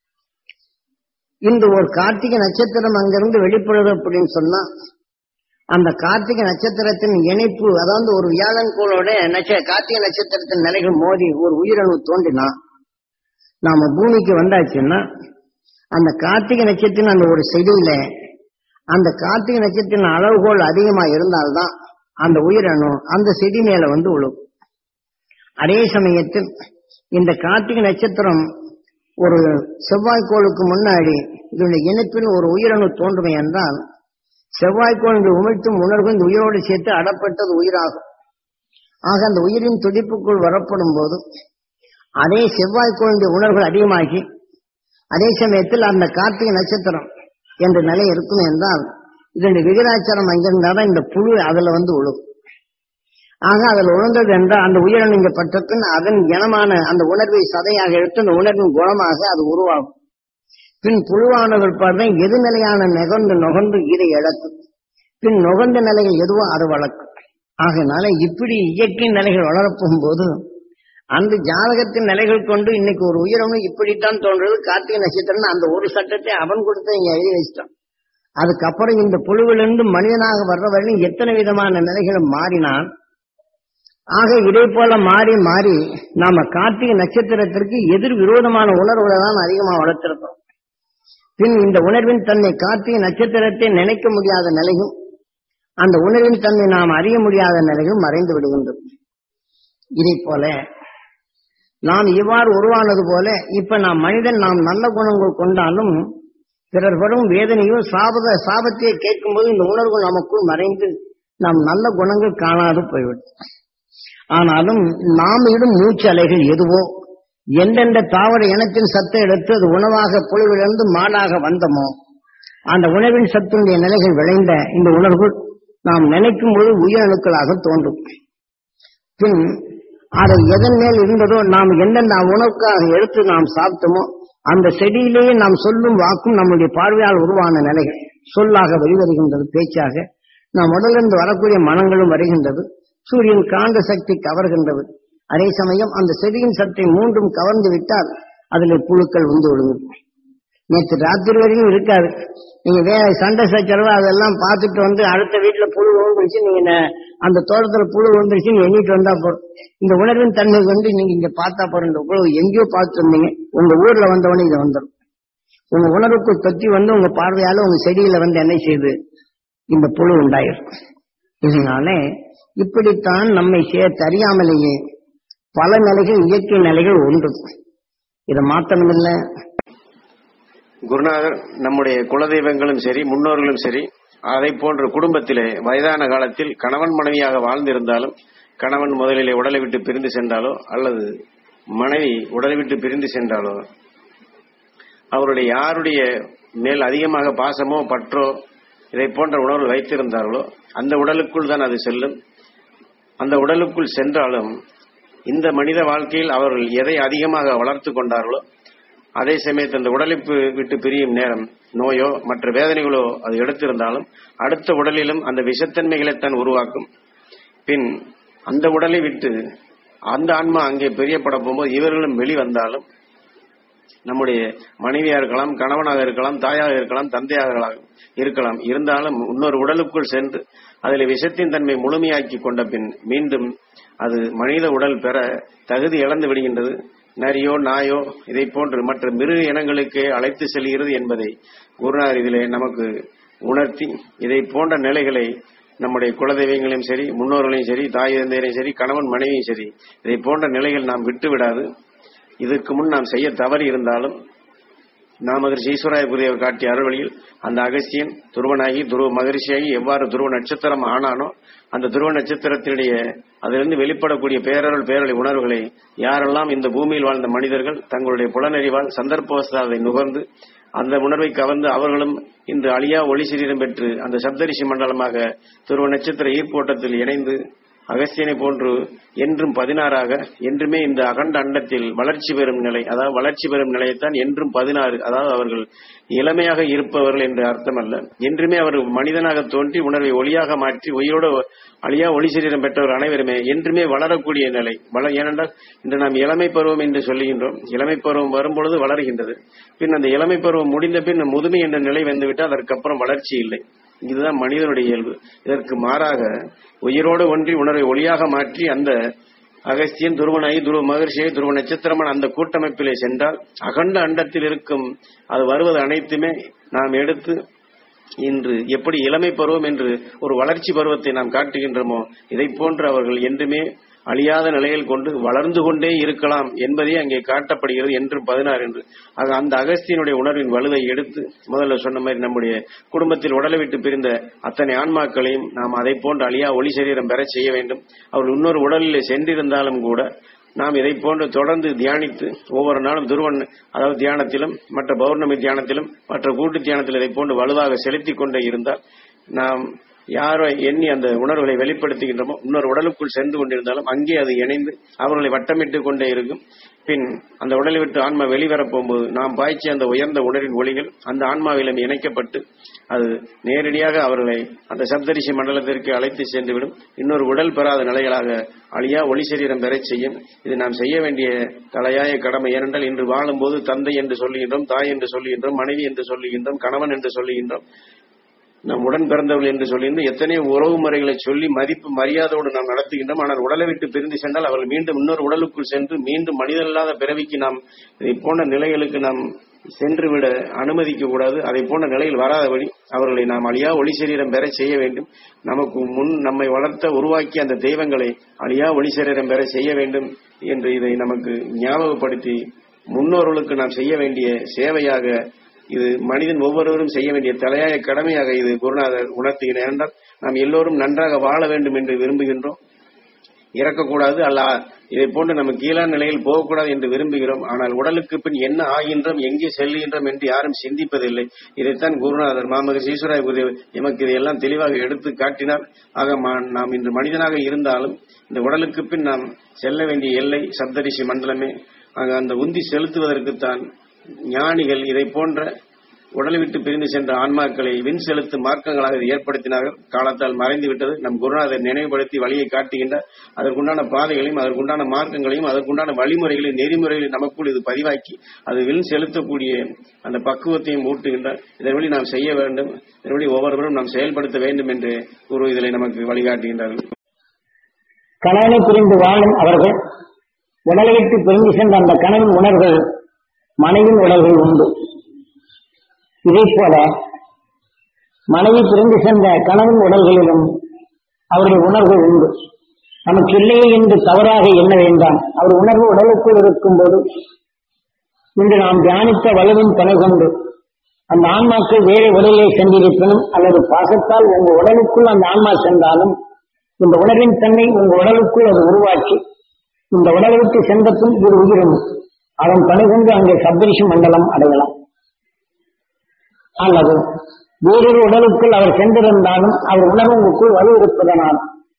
இந்த ஒரு கார்த்திகை நட்சத்திரம் அங்கிருந்து வெளிப்படுது அப்படின்னு சொன்னா அந்த கார்த்திகை நட்சத்திரத்தின் இணைப்பு அதாவது ஒரு வியாழன் கோளோட நட்ச கார்த்திகை நட்சத்திரத்தின் நிலைகள் மோதி ஒரு உயிரணு தோன்றினா நாம பூமிக்கு வந்தாச்சுன்னா அந்த கார்த்திகை நட்சத்திரம் அந்த ஒரு செடியில அந்த கார்த்திகை நட்சத்திரம் அளவுகோல் அதிகமா இருந்தால்தான் அந்த உயிரணு அந்த செடி மேல வந்து விழும் அதே சமயத்தில் இந்த கார்த்திகை நட்சத்திரம் ஒரு செவ்வாய்க்கோளுக்கு முன்னாடி இதனுடைய இணைப்பில் ஒரு உயிரணு தோன்றுமே என்றால் செவ்வாய்க்கோள் என்று உமிழ்த்தும் உணர்வு இந்த உயிரோடு சேர்த்து அடப்பட்டது உயிராகும் ஆக அந்த உயிரின் துடிப்புக்குள் வரப்படும் போது அதே செவ்வாய்க்கோளுடைய உணர்வுகள் அதிகமாகி அதே சமயத்தில் அந்த கார்த்திகை நட்சத்திரம் என்ற நிலை இருக்கும் என்றால் இதனுடைய விகிதாச்சாரம் அங்கிருந்தாதான் இந்த புழு அதுல வந்து விழும் ஆக அதில் உணர்ந்தது என்றால் அந்த உயிரணு இங்க பட்ட பின் அதன் இனமான அந்த உணர்வை சதையாக எடுத்து அந்த உணர்வின் குணமாக அது உருவாகும் பின் புழுவானவர் பார்வை எது நிலையான நெகர்ந்து நுகர்ந்து இதை இழக்கும் பின் நுகர்ந்த நிலைகள் எதுவோ அது வளர்க்கும் ஆகையினால இப்படி இயற்கை நிலைகள் வளரப்போகும் போது அந்த ஜாதகத்தின் நிலைகள் கொண்டு இன்னைக்கு ஒரு உயிரணு இப்படித்தான் தோன்றது கார்த்திகை நட்சத்திரம் அந்த ஒரு சட்டத்தை அவன் கொடுத்து இங்க எழுதி வச்சிட்டான் அதுக்கப்புறம் இந்த புழுவிலிருந்து மனிதனாக வர்ற வரையும் எத்தனை விதமான நிலைகளும் மாறினால் ஆக இதே போல மாறி மாறி நாம கார்த்திகை நட்சத்திரத்திற்கு எதிர் விரோதமான உணர்வுகளை தான் அதிகமா வளர்த்திருக்கோம் பின் இந்த உணர்வின் தன்னை கார்த்திகை நட்சத்திரத்தை நினைக்க முடியாத நிலையும் அந்த உணர்வின் தன்னை நாம் அறிய முடியாத நிலையும் மறைந்து விடுகின்றது இதை போல நாம் இவ்வாறு உருவானது போல இப்ப நாம் மனிதன் நாம் நல்ல குணங்கள் கொண்டாலும் பிறர் வரும் வேதனையோ சாபத சாபத்தையே கேட்கும்போது இந்த உணர்வு நமக்குள் மறைந்து நாம் நல்ல குணங்கள் காணாது போய்விடும் ஆனாலும் நாம் இடும் மூச்சு அலைகள் எதுவோ எந்தெந்த தாவர இனத்தின் சத்தை எடுத்து அது உணவாக புழுவிலிருந்து மாடாக வந்தமோ அந்த உணவின் சத்துடைய நிலைகள் விளைந்த இந்த உணர்வு நாம் நினைக்கும் போது உயிரணுக்களாக தோன்றும் பின் அதை எதன் மேல் இருந்ததோ நாம் எந்தெந்த உணவுக்காக எடுத்து நாம் சாப்பிட்டோமோ அந்த செடியிலேயே நாம் சொல்லும் வாக்கும் நம்முடைய பார்வையால் உருவான நிலைகள் சொல்லாக வெளிவருகின்றது பேச்சாக நம் உடலிருந்து வரக்கூடிய மனங்களும் வருகின்றது சூரியன் காந்த சக்தி கவர்கின்றது அதே சமயம் அந்த செடியின் சக்தி மூன்றும் கவர்ந்து விட்டால் அதில் புழுக்கள் வந்து விழுங்கும் நேற்று ராத்திரி வரைக்கும் இருக்காது நீங்க வேற சண்டை சச்சரவு அதெல்லாம் பார்த்துட்டு வந்து அடுத்த வீட்டுல புழு விழுந்துருச்சு நீங்க ந- அந்த தோட்டத்துல புழு விழுந்துருச்சுன்னு எண்ணிட்டு வந்தா போறோம் இந்த உணர்வின் தன்மை வந்து நீங்க இங்க பார்த்தா போறோம் இந்த உழவு எங்கேயோ பார்த்து வந்தீங்க உங்க ஊர்ல வந்தவொடனே இங்க வந்துடும் உங்க உணர்வுக்கு தொத்தி வந்து உங்க பார்வையால உங்க செடியில வந்து என்ன செய்யுது இந்த புழு உண்டாயிரும் இதனால இப்படித்தான் நம்மை சேர்த்து அறியாமலேயே பல நிலைகள் இயற்கை நிலைகள் உண்டு இதை மாத்தணும் இல்ல குருநாதர் நம்முடைய குலதெய்வங்களும் சரி முன்னோர்களும் சரி அதை போன்ற குடும்பத்திலே வயதான காலத்தில் கணவன் மனைவியாக வாழ்ந்திருந்தாலும் கணவன் முதலிலே உடலை விட்டு பிரிந்து சென்றாலோ அல்லது மனைவி உடலை விட்டு பிரிந்து சென்றாலோ அவருடைய யாருடைய மேல் அதிகமாக பாசமோ பற்றோ இதை போன்ற உணர்வு வைத்திருந்தார்களோ அந்த உடலுக்குள் தான் அது செல்லும் அந்த உடலுக்குள் சென்றாலும் இந்த மனித வாழ்க்கையில் அவர்கள் எதை அதிகமாக வளர்த்து கொண்டார்களோ அதே சமயத்தில் அந்த உடலை பி- விட்டு பிரியும் நேரம் நோயோ மற்ற வேதனைகளோ அது எடுத்திருந்தாலும் அடுத்த உடலிலும் அந்த விஷத்தன்மைகளைத்தான் உருவாக்கும் பின் அந்த உடலை விட்டு அந்த ஆன்மா அங்கே பிரியப்பட போகும்போது இவர்களும் வெளிவந்தாலும் நம்முடைய மனைவியா இருக்கலாம் கணவனாக இருக்கலாம் தாயாக இருக்கலாம் தந்தையாக இருக்கலாம் இருந்தாலும் இன்னொரு உடலுக்குள் சென்று அதில் விஷத்தின் தன்மை முழுமையாக்கி கொண்ட பின் மீண்டும் அது மனித உடல் பெற தகுதி இழந்து விடுகின்றது நரியோ நாயோ இதை போன்று மற்ற மிருக இனங்களுக்கு அழைத்து செல்கிறது என்பதை குருநாதர் இதிலே நமக்கு உணர்த்தி இதை போன்ற நிலைகளை நம்முடைய குலதெய்வங்களையும் சரி முன்னோர்களையும் சரி தாய் தந்தையரையும் சரி கணவன் மனைவியும் சரி இதை போன்ற நிலைகள் நாம் விட்டு விடாது இதற்கு முன் நாம் செய்ய தவறி இருந்தாலும் நாமகரிஷி ஈஸ்வராய குருதேவர் காட்டிய அருள்வழியில் அந்த அகஸ்தியன் துருவனாகி துருவ மகரிஷியாகி எவ்வாறு துருவ நட்சத்திரம் ஆனானோ அந்த துருவ நட்சத்திரத்தினுடைய அதிலிருந்து வெளிப்படக்கூடிய பேரருள் பேரொளி உணர்வுகளை யாரெல்லாம் இந்த பூமியில் வாழ்ந்த மனிதர்கள் தங்களுடைய புலனறிவால் சந்தர்ப்பவசதை நுகர்ந்து அந்த உணர்வை கவர்ந்து அவர்களும் இன்று அழியா ஒளி சரீரம் பெற்று அந்த சப்தரிஷி மண்டலமாக துருவ நட்சத்திர ஈர்ப்போட்டத்தில் இணைந்து அகஸ்தியனை போன்று என்றும் பதினாறாக என்றுமே இந்த அகண்ட அண்டத்தில் வளர்ச்சி பெறும் நிலை அதாவது வளர்ச்சி பெறும் நிலையைத்தான் என்றும் பதினாறு அதாவது அவர்கள் இளமையாக இருப்பவர்கள் என்று அர்த்தம் அல்ல என்றுமே அவர் மனிதனாக தோன்றி உணர்வை ஒளியாக மாற்றி உயிரோடு அழியா ஒளி சரீரம் பெற்றவர் அனைவருமே என்றுமே வளரக்கூடிய நிலை வள ஏனென்றால் இன்று நாம் இளமை பருவம் என்று சொல்லுகின்றோம் இளமை பருவம் வரும்பொழுது வளர்கின்றது பின் அந்த இளமை பருவம் முடிந்த பின் முதுமை என்ற நிலை வந்துவிட்டால் அதற்கப்புறம் வளர்ச்சி இல்லை இதுதான் மனிதனுடைய இயல்பு இதற்கு மாறாக உயிரோடு ஒன்றி உணர்வை ஒளியாக மாற்றி அந்த அகஸ்தியன் துருவனாகி துருவ மகர்ஷியை துருவ நட்சத்திரமன் அந்த கூட்டமைப்பிலே சென்றால் அகண்ட அண்டத்தில் இருக்கும் அது வருவது அனைத்துமே நாம் எடுத்து இன்று எப்படி இளமை பருவம் என்று ஒரு வளர்ச்சி பருவத்தை நாம் காட்டுகின்றோமோ இதை போன்று அவர்கள் என்றுமே அழியாத நிலையில் கொண்டு வளர்ந்து கொண்டே இருக்கலாம் என்பதே அங்கே காட்டப்படுகிறது என்று பதினாறு என்று ஆக அந்த அகஸ்தியனுடைய உணர்வின் வலுவை எடுத்து முதல்ல சொன்ன மாதிரி நம்முடைய குடும்பத்தில் உடலை விட்டு பிரிந்த அத்தனை ஆன்மாக்களையும் நாம் அதை போன்று அழியா ஒளி சரீரம் பெற செய்ய வேண்டும் அவர்கள் இன்னொரு உடலிலே சென்றிருந்தாலும் கூட நாம் இதை போன்று தொடர்ந்து தியானித்து ஒவ்வொரு நாளும் துருவன் அதாவது தியானத்திலும் மற்ற பௌர்ணமி தியானத்திலும் மற்ற கூட்டு தியானத்தில் இதை போன்று வலுவாக செலுத்திக் கொண்டே இருந்தால் நாம் யாரை எண்ணி அந்த உணர்வுகளை வெளிப்படுத்துகின்றோமோ இன்னொரு உடலுக்குள் சென்று கொண்டிருந்தாலும் அங்கே அது இணைந்து அவர்களை வட்டமிட்டு கொண்டே இருக்கும் பின் அந்த உடலை விட்டு ஆன்மா வெளிவரப் போகும்போது நாம் பாய்ச்சிய அந்த உயர்ந்த உணரின் ஒளிகள் அந்த ஆன்மாவிலும் இணைக்கப்பட்டு அது நேரடியாக அவர்களை அந்த சப்தரிஷி மண்டலத்திற்கு அழைத்து சென்றுவிடும் இன்னொரு உடல் பெறாத நிலைகளாக அழியா ஒளி சரீரம் பெறச் செய்யும் இது நாம் செய்ய வேண்டிய தலையாய கடமை ஏனென்றால் இன்று வாழும்போது தந்தை என்று சொல்லுகின்றோம் தாய் என்று சொல்லுகின்றோம் மனைவி என்று சொல்லுகின்றோம் கணவன் என்று சொல்லுகின்றோம் நம் உடன் பிறந்தவர்கள் என்று சொல்லியிருந்து எத்தனை உறவு முறைகளை சொல்லி மதிப்பு மரியாதையோடு நாம் நடத்துகின்றோம் ஆனால் உடலை விட்டு பிரிந்து சென்றால் அவர்கள் மீண்டும் இன்னொரு உடலுக்குள் சென்று மீண்டும் மனிதன் இல்லாத பிறவிக்கு நாம் இதை போன்ற நிலைகளுக்கு நாம் சென்று விட அனுமதிக்க கூடாது அதை போன்ற நிலையில் வராதபடி அவர்களை நாம் அழியா ஒளி சரீரம் பெற செய்ய வேண்டும் நமக்கு முன் நம்மை வளர்த்த உருவாக்கிய அந்த தெய்வங்களை அழியா ஒளி சரீரம் பெற செய்ய வேண்டும் என்று இதை நமக்கு ஞாபகப்படுத்தி முன்னோர்களுக்கு நாம் செய்ய வேண்டிய சேவையாக இது மனிதன் ஒவ்வொருவரும் செய்ய வேண்டிய தலையாய கடமையாக இது குருநாதர் உணர்த்துகிறார் என்றால் நாம் எல்லோரும் நன்றாக வாழ வேண்டும் என்று விரும்புகின்றோம் இறக்கக்கூடாது அல்ல இதை போன்று நம்ம கீழான நிலையில் போகக்கூடாது என்று விரும்புகிறோம் ஆனால் உடலுக்கு பின் என்ன ஆகின்றோம் எங்கே செல்கின்றோம் என்று யாரும் சிந்திப்பதில்லை இதைத்தான் குருநாதர் மாமகர் ஈஸ்வராய குருதேவர் எமக்கு இதையெல்லாம் தெளிவாக எடுத்து காட்டினார் ஆக மா- நாம் இன்று மனிதனாக இருந்தாலும் இந்த உடலுக்கு பின் நாம் செல்ல வேண்டிய எல்லை சப்தரிஷி மண்டலமே ஆக அந்த உந்தி செலுத்துவதற்குத்தான் ஞானிகள் இதை போன்ற உடலை விட்டு பிரிந்து சென்ற ஆன்மாக்களை விண் செலுத்தும் மார்க்கங்களாக இது ஏற்படுத்தினார்கள் காலத்தால் மறைந்து விட்டது நம் குருநாதர் நினைவுபடுத்தி வழியை காட்டுகின்ற அதற்குண்டான பாதைகளையும் அதற்குண்டான மார்க்கங்களையும் அதற்குண்டான வழிமுறைகளையும் நெறிமுறைகளையும் நமக்குள் இது பதிவாக்கி அது விண் செலுத்தக்கூடிய அந்த பக்குவத்தையும் ஊட்டுகின்றார் இதன் வழி நாம் செய்ய வேண்டும் இதன் வழி ஒவ்வொருவரும் நாம் செயல்படுத்த வேண்டும் என்று குரு இதில் நமக்கு வழிகாட்டுகின்றார்கள் கணவனை பிரிந்து வாழும் அவர்கள் உடலை விட்டு பிரிந்து சென்ற அந்த கணவன் உணர்வுகள் மனைவின் உடல்கள் உண்டு இதே போல மனைவி பிரிந்து சென்ற கணவன் உடல்களிலும் அவருடைய உணர்வு உண்டு நமக்கு இல்லையே என்று தவறாக எண்ண வேண்டாம் அவர் உணர்வு உடலுக்குள் இருக்கும்போது இன்று நாம் தியானித்த வலுவின் துணை கொண்டு அந்த ஆன்மாக்கள் வேறு உடலிலே சென்றிருப்பினும் அல்லது பாசத்தால் உங்க உடலுக்குள் அந்த ஆன்மா சென்றாலும் இந்த உணர்வின் தன்மை உங்க உடலுக்குள் அது உருவாக்கி இந்த உடலுக்கு சென்ற பின் இது உயிரும் அதன் துணை கொண்டு அங்கே சப்தரிஷி மண்டலம் அடையலாம் அல்லது வேறொரு உடலுக்குள் அவர் சென்றிருந்தாலும் அவர் உணர்வு உங்களுக்குள் வலுவிருப்பதனால்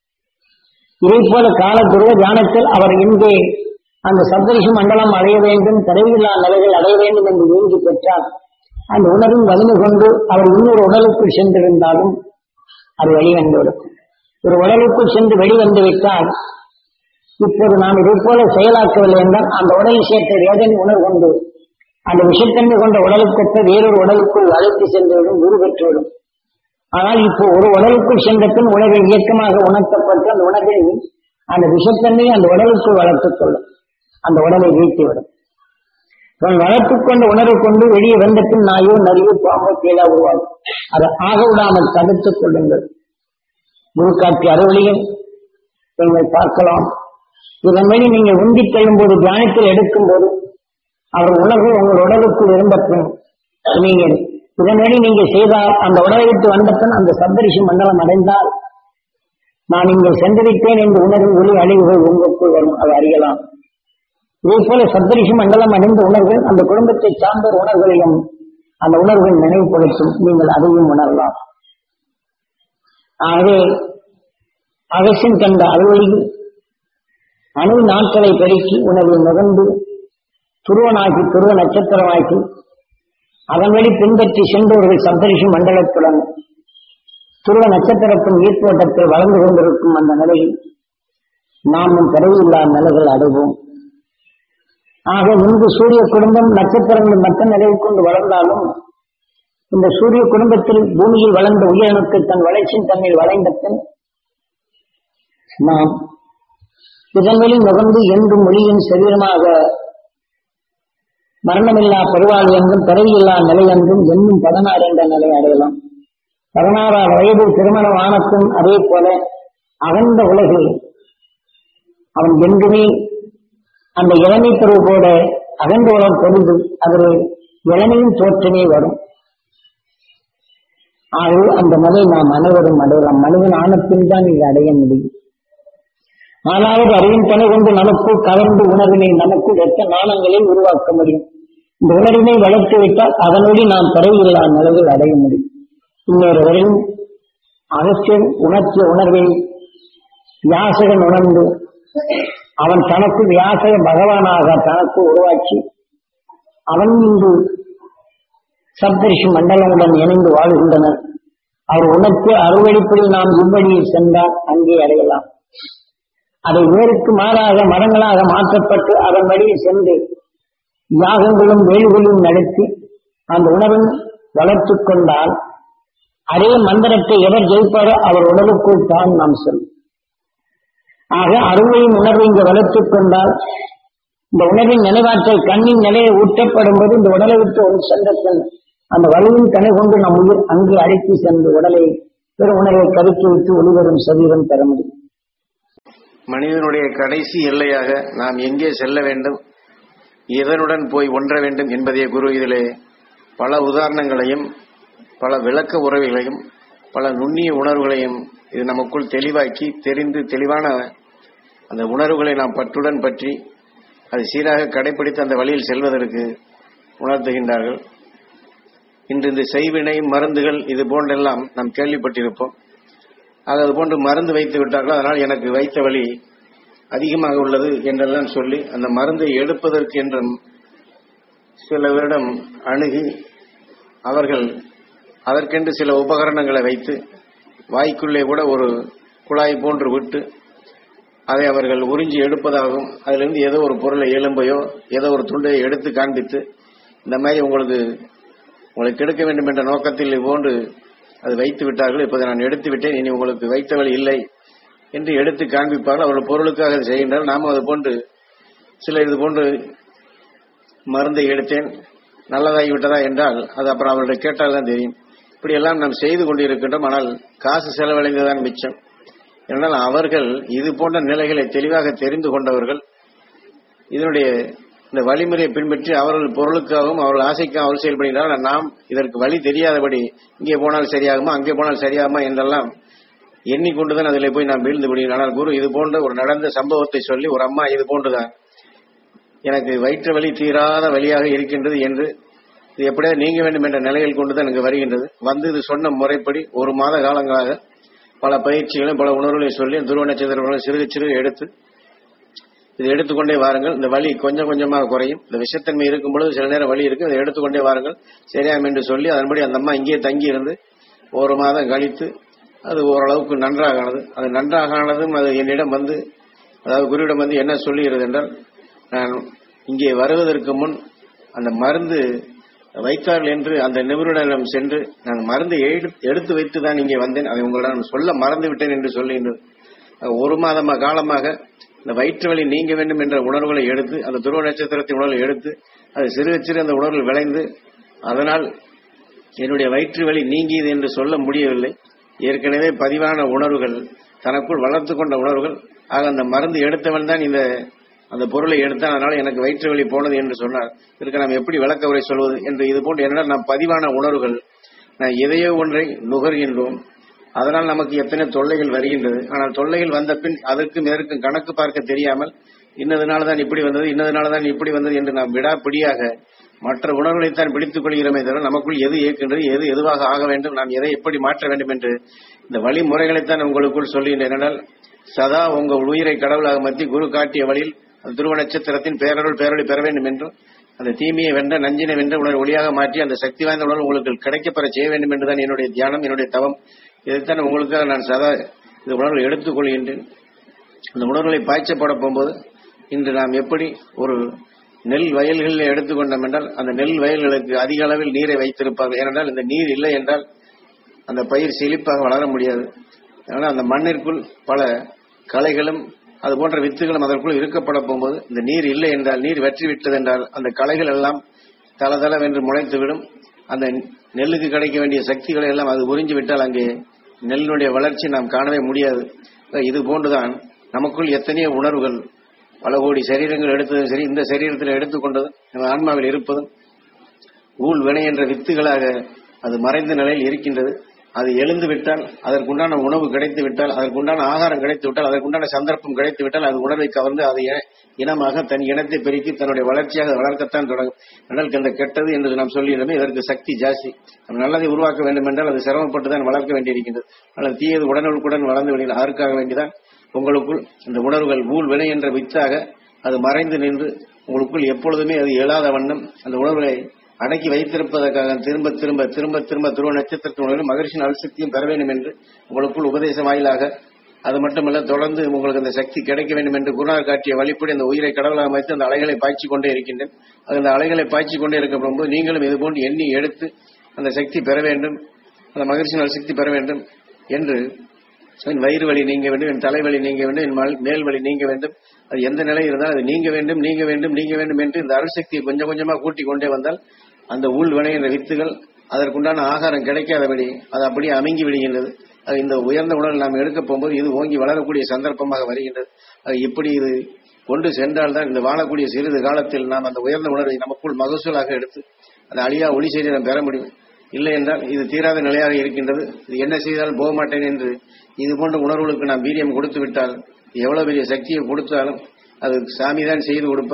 இதை போல கால துருவ தியானத்தில் அவர் இங்கே அந்த சப்தரிஷி மண்டலம் அடைய வேண்டும் தடையில்லா நிலைகள் அடைய வேண்டும் என்று வேண்டி பெற்றார் அந்த உணர்வின் வலிமை கொண்டு அவர் இன்னொரு உடலுக்குள் சென்றிருந்தாலும் அது வெளிவந்துவிடும் ஒரு உடலுக்குள் சென்று வெளிவந்து விட்டால் இப்போது நாம் இதை போல செயலாக்கவில்லை என்றால் அந்த உடலில் சேர்த்த வேதனை உணர்வு கொண்டு அந்த விஷத்தன்மை கொண்ட உடலுக்கொத்த வேறொரு உடலுக்குள் அழைத்து சென்றுவிடும் உரு பெற்றுவிடும் ஆனால் இப்போ ஒரு உடலுக்குள் சென்ற பின் உணர்வை இயக்கமாக உணர்த்தப்பட்டு அந்த உணர்வை அந்த விஷத்தன்மையை அந்த உடலுக்குள் வளர்த்துக் கொள்ளும் அந்த உடலை வீழ்த்திவிடும் இவன் வளர்த்துக் கொண்ட உணர்வு கொண்டு வெளியே வந்த பின் நாயோ நரியோ பாம்போ கீழா உருவாகும் அதை ஆக விடாமல் தடுத்துக் கொள்ளுங்கள் குரு காட்சி அறுவழியில் நீங்கள் பார்க்கலாம் இதன் வழி நீங்கள் உந்தி தள்ளும் போது தியானத்தில் எடுக்கும் போது அவர் உணர்வு உங்கள் உடலுக்குள் இருந்த பின் நீங்கள் இதன் வழி நீங்க செய்தால் அந்த உடலை விட்டு வந்த பின் அந்த சப்தரிஷி மண்டலம் அடைந்தால் நான் இங்கே சென்றிருப்பேன் என்று உணர்வு ஒளி அழிவுகள் உங்களுக்குள் வரும் அதை அறியலாம் இதே போல சப்தரிஷி மண்டலம் அடைந்த உணர்வுகள் அந்த குடும்பத்தை சார்ந்த உணர்வுகளையும் அந்த உணர்வுகள் நினைவுபடுத்தும் நீங்கள் அதையும் உணரலாம் ஆகவே அகசின் கண்ட அலுவலில் அணு நாட்களை பெருக்கி உணர்வை நுகர்ந்து துருவனாக்கி துருவ நட்சத்திரமாக்கி அதன் வழி பின்பற்றி சென்றவர்கள் சப்தரிஷி மண்டலத்துடன் துருவ நட்சத்திரத்தின் ஈர்ப்போட்டத்தில் வளர்ந்து கொண்டிருக்கும் அந்த நிலையில் நாமும் கருவில்லா நிலைகள் அடைவோம் ஆக இங்கு சூரிய குடும்பம் நட்சத்திரங்கள் மற்ற நிலையை கொண்டு வளர்ந்தாலும் இந்த சூரிய குடும்பத்தில் பூமியில் வளர்ந்த உயிரணுக்கு தன் வளர்ச்சியின் தன்மையில் வளைந்த பின் நாம் இதன் வழி நுகர்ந்து என்றும் மொழியின் சரீரமாக மரணமில்லா பெருவாள் என்றும் பிறவியில்லா நிலை என்றும் என்னும் பதினாறு என்ற நிலை அடையலாம் பதினாறாவது வயது திருமணம் ஆனத்தும் அதே போல அகன்ற உலகில் அவன் என்றுமே அந்த இளமை பருவ கூட அகன்ற உலகம் பொழுது அதில் இளமையும் தோற்றமே வரும் ஆகவே அந்த நிலை நாம் அனைவரும் அடையலாம் மனிதன் ஆனத்தின் தான் இது அடைய முடியும் ஆனாலும் அறிவின் துணை கொண்டு நமக்குள் கலந்து உணர்வினை நமக்குள் எத்த நாணங்களை உருவாக்க முடியும் இந்த உணர்வினை வளர்த்து விட்டால் அதனோடு நாம் தரையில்லா நிலையில் அடைய முடியும் இன்னொரு வரையும் அகஸ்தியன் உணர்ச்சிய உணர்வை வியாசகன் உணர்ந்து அவன் தனக்கு வியாசக பகவானாக தனக்கு உருவாக்கி அவன் இன்று சப்தரிஷி மண்டலமுடன் இணைந்து வாழ்கின்றனர் அவர் உணர்த்திய அறுவழிப்படி நாம் இவ்வழியில் சென்றால் அங்கே அடையலாம் அதை வேருக்கு மாறாக மரங்களாக மாற்றப்பட்டு அதன் வழியில் சென்று யாகங்களும் வேள்விகளும் நடத்தி அந்த உணர்வை வளர்த்துக் கொண்டால் அதே மந்திரத்தை எவர் ஜெயிப்பாரோ அவர் உடலுக்குள் தான் நாம் செல்லும் ஆக அருளையின் உணர்வை இங்கு வளர்த்துக் கொண்டால் இந்த உணர்வின் நினைவாற்றல் கண்ணின் நிலையை ஊட்டப்படும் போது இந்த உடலை விட்டு ஒரு சென்ற அந்த வலுவின் கனை கொண்டு நம் உயிர் அங்கே அழைத்து சென்று உடலை பிற உணர்வை கருத்து விட்டு ஒளிவரும் சரீரம் பெற முடியும் மனிதனுடைய கடைசி எல்லையாக நாம் எங்கே செல்ல வேண்டும் எதனுடன் போய் ஒன்ற வேண்டும் என்பதே குரு இதிலே பல உதாரணங்களையும் பல விளக்க உறவுகளையும் பல நுண்ணிய உணர்வுகளையும் இது நமக்குள் தெளிவாக்கி தெரிந்து தெளிவான அந்த உணர்வுகளை நாம் பற்றுடன் பற்றி அதை சீராக கடைபிடித்து அந்த வழியில் செல்வதற்கு உணர்த்துகின்றார்கள் இன்று இந்த செய்வினை மருந்துகள் இது போன்றெல்லாம் நாம் கேள்விப்பட்டிருப்போம் ஆக அது போன்று மருந்து வைத்து விட்டார்கள் அதனால் எனக்கு வைத்த வழி அதிகமாக உள்ளது என்றெல்லாம் சொல்லி அந்த மருந்தை எடுப்பதற்கு என்றும் சில வருடம் அணுகி அவர்கள் அதற்கென்று சில உபகரணங்களை வைத்து வாய்க்குள்ளே கூட ஒரு குழாய் போன்று விட்டு அதை அவர்கள் உறிஞ்சி எடுப்பதாகவும் அதிலிருந்து ஏதோ ஒரு பொருளை எலும்பையோ ஏதோ ஒரு துண்டையோ எடுத்து காண்பித்து இந்த மாதிரி உங்களுக்கு உங்களை கெடுக்க வேண்டும் என்ற நோக்கத்தில் போன்று அது வைத்து விட்டார்கள் இப்போது நான் எடுத்து விட்டேன் இனி உங்களுக்கு வைத்த வழி இல்லை என்று எடுத்து காண்பிப்பார்கள் அவர்கள் பொருளுக்காக அதை செய்கின்றார்கள் நாமும் அது போன்று சில இது போன்று மருந்தை எடுத்தேன் நல்லதாகி விட்டதா என்றால் அது அப்புறம் அவர்களை கேட்டால் தான் தெரியும் இப்படியெல்லாம் நாம் செய்து கொண்டிருக்கின்றோம் ஆனால் காசு செலவழிந்ததான் மிச்சம் என்றால் அவர்கள் இது போன்ற நிலைகளை தெளிவாக தெரிந்து கொண்டவர்கள் இதனுடைய இந்த வழிமுறையை பின்பற்றி அவர்கள் பொருளுக்காகவும் அவர்கள் ஆசைக்காகவும் அவர்கள் செயல்படுகிறார்கள் நாம் இதற்கு வழி தெரியாதபடி இங்கே போனால் சரியாகுமா அங்கே போனால் சரியாகுமா என்றெல்லாம் எண்ணிக்கொண்டுதான் அதில் போய் நாம் வீழ்ந்து விடுகிறோம் ஆனால் குரு இது போன்ற ஒரு நடந்த சம்பவத்தை சொல்லி ஒரு அம்மா இது போன்றுதான் எனக்கு வயிற்று வலி தீராத வழியாக இருக்கின்றது என்று இது எப்படியாவது நீங்க வேண்டும் என்ற நிலையில் கொண்டுதான் இங்கு வருகின்றது வந்து இது சொன்ன முறைப்படி ஒரு மாத காலங்களாக பல பயிற்சிகளையும் பல உணர்வுகளையும் சொல்லி துருவ நட்சத்திரங்களும் சிறுக சிறுக எடுத்து இதை எடுத்துக்கொண்டே வாருங்கள் இந்த வலி கொஞ்சம் கொஞ்சமாக குறையும் இந்த விஷத்தன்மை இருக்கும் பொழுது சில நேரம் வலி இருக்கு இதை எடுத்துக்கொண்டே வாருங்கள் சரியாம் என்று சொல்லி அதன்படி அந்த அம்மா இங்கேயே தங்கி இருந்து ஒரு மாதம் கழித்து அது ஓரளவுக்கு நன்றாக ஆனது அது நன்றாக ஆனதும் அது என்னிடம் வந்து அதாவது குருவிடம் வந்து என்ன சொல்லுகிறது என்றால் நான் இங்கே வருவதற்கு முன் அந்த மருந்து வைத்தார்கள் என்று அந்த நிபுணரிடம் சென்று நான் மருந்தை எடு- எடுத்து வைத்து தான் இங்கே வந்தேன் அதை உங்களிடம் சொல்ல மறந்து விட்டேன் என்று சொல்லுகின்றது ஒரு மாதமா காலமாக இந்த வயிற்று வலி நீங்க வேண்டும் என்ற உணர்வுகளை எடுத்து அந்த துருவ நட்சத்திரத்தின் உணர்வுகளை எடுத்து அது சிறு சிறு அந்த உணர்வுகள் விளைந்து அதனால் என்னுடைய வயிற்று வலி நீங்கியது என்று சொல்ல முடியவில்லை ஏற்கனவே பதிவான உணர்வுகள் தனக்குள் வளர்த்து கொண்ட உணர்வுகள் ஆக அந்த மருந்து எடுத்தவன் தான் இந்த அந்த பொருளை எடுத்தான் அதனால எனக்கு வயிற்று வலி போனது என்று சொன்னார் இதற்கு நாம் எப்படி விளக்க உரை சொல்வது என்று இது போன்று என்னென்ன நாம் பதிவான உணர்வுகள் நான் எதையோ ஒன்றை நுகர்கின்றோம் அதனால் நமக்கு எத்தனை தொல்லைகள் வருகின்றது ஆனால் தொல்லைகள் வந்த பின் அதற்கும் இதற்கும் கணக்கு பார்க்க தெரியாமல் இன்னதுனால தான் இப்படி வந்தது இன்னதுனால தான் இப்படி வந்தது என்று நாம் விடாப்பிடியாக மற்ற உணர்வுகளைத்தான் பிடித்துக் கொள்கிறோமே தவிர நமக்குள் எது இயக்கின்றது எது எதுவாக ஆக வேண்டும் நாம் எதை எப்படி மாற்ற வேண்டும் என்று இந்த வழிமுறைகளைத்தான் உங்களுக்குள் சொல்லுகின்றேன் ஏனென்றால் சதா உங்கள் உயிரை கடவுளாக மத்தி குரு காட்டிய வழியில் அந்த துருவ நட்சத்திரத்தின் பேரருள் பேரொழி பெற வேண்டும் என்றும் அந்த தீமையை வென்ற நஞ்சினை வென்ற உணர்வு ஒளியாக மாற்றி அந்த சக்தி வாய்ந்த உணர்வு உங்களுக்கு கிடைக்கப்பெற செய்ய வேண்டும் என்றுதான் என்னுடைய தியானம் என்னுடைய தவம் இதைத்தான் உங்களுக்காக நான் சதா இந்த உணர்வை எடுத்துக் கொள்கின்றேன் அந்த உணர்வுகளை பாய்ச்சப்பட போகும்போது இன்று நாம் எப்படி ஒரு நெல் வயல்களில் எடுத்துக்கொண்டோம் என்றால் அந்த நெல் வயல்களுக்கு அதிக அளவில் நீரை வைத்திருப்பார்கள் ஏனென்றால் இந்த நீர் இல்லை என்றால் அந்த பயிர் செழிப்பாக வளர முடியாது அதனால் அந்த மண்ணிற்குள் பல களைகளும் அது போன்ற வித்துகளும் அதற்குள் இருக்கப்பட போகும்போது இந்த நீர் இல்லை என்றால் நீர் வெற்றி விட்டது என்றால் அந்த களைகள் எல்லாம் தளதளவென்று முளைத்துவிடும் அந்த நெல்லுக்கு கிடைக்க வேண்டிய சக்திகளை எல்லாம் அது உறிஞ்சு விட்டால் அங்கே நெல்லினுடைய வளர்ச்சி நாம் காணவே முடியாது இது போன்றுதான் நமக்குள் எத்தனையோ உணர்வுகள் பல கோடி சரீரங்கள் எடுத்ததும் சரி இந்த சரீரத்தில் எடுத்துக்கொண்டதும் நம்ம ஆன்மாவில் இருப்பதும் ஊழ் வினை என்ற வித்துகளாக அது மறைந்த நிலையில் இருக்கின்றது அது எழுந்து விட்டால் அதற்குண்டான உணவு கிடைத்து விட்டால் அதற்குண்டான ஆகாரம் கிடைத்து விட்டால் அதற்குண்டான சந்தர்ப்பம் கிடைத்து விட்டால் அது உணர்வை கவர்ந்து அது இன- இனமாக தன் இனத்தை பெருக்கி தன்னுடைய வளர்ச்சியாக அது வளர்க்கத்தான் தொடங்கும் ஆனால் இந்த கெட்டது என்று நாம் சொல்லியிருந்தோமே இதற்கு சக்தி ஜாஸ்தி நம்ம நல்லதை உருவாக்க வேண்டும் என்றால் அது சிரமப்பட்டு தான் வளர்க்க வேண்டியிருக்கின்றது ஆனால் தீயது உடனுக்குடன் வளர்ந்து விடுகிறது அதற்காக வேண்டிதான் உங்களுக்குள் இந்த உணர்வுகள் ஊழ் வினை என்ற வித்தாக அது மறைந்து நின்று உங்களுக்குள் எப்பொழுதுமே அது எழாத வண்ணம் அந்த உணர்வுகளை அடக்கி வைத்திருப்பதற்காக திரும்ப திரும்ப திரும்ப திரும்ப துருவ நட்சத்திரத்தினுடன் மகிழ்ச்சியின் அல்சக்தியும் பெற வேண்டும் என்று உங்களுக்குள் உபதேச வாயிலாக அது மட்டுமல்ல தொடர்ந்து உங்களுக்கு அந்த சக்தி கிடைக்க வேண்டும் என்று குருநார் காட்டிய வழிப்படி அந்த உயிரை கடவுளாக வைத்து அந்த அலைகளை பாய்ச்சி கொண்டே இருக்கின்றேன் அது அந்த அலைகளை பாய்ச்சி கொண்டே இருக்கும்போது நீங்களும் இது போன்று எண்ணி எடுத்து அந்த சக்தி பெற வேண்டும் அந்த மகிழ்ச்சியின் சக்தி பெற வேண்டும் என்று என் வயிறு வலி நீங்க வேண்டும் என் தலைவலி நீங்க வேண்டும் என் மல்- மேல் வலி நீங்க வேண்டும் அது எந்த நிலை இருந்தால் அது நீங்க வேண்டும் நீங்க வேண்டும் நீங்க வேண்டும் என்று இந்த அருள் சக்தியை கொஞ்சம் கொஞ்சமா கூட்டி கொண்டே வந்தால் அந்த உள் வினை என்ற வித்துகள் அதற்குண்டான ஆகாரம் கிடைக்காதபடி அது அப்படியே அமுங்கி விடுகின்றது அது இந்த உயர்ந்த உணர்வு நாம் எடுக்க போகும்போது இது ஓங்கி வளரக்கூடிய சந்தர்ப்பமாக வருகின்றது அது இப்படி இது கொண்டு சென்றால்தான் இந்த வாழக்கூடிய சிறிது காலத்தில் நாம் அந்த உயர்ந்த உணர்வை நமக்குள் மகசூலாக எடுத்து அந்த அழியா ஒளி செய்தி நாம் பெற முடியும் இல்லை என்றால் இது தீராத நிலையாக இருக்கின்றது இது என்ன செய்தாலும் போக மாட்டேன் என்று இது போன்ற உணர்வுகளுக்கு நாம் வீரியம் கொடுத்து விட்டால் எவ்வளவு பெரிய சக்தியை கொடுத்தாலும் அது சாமி தான் செய்து கொடுப்பார்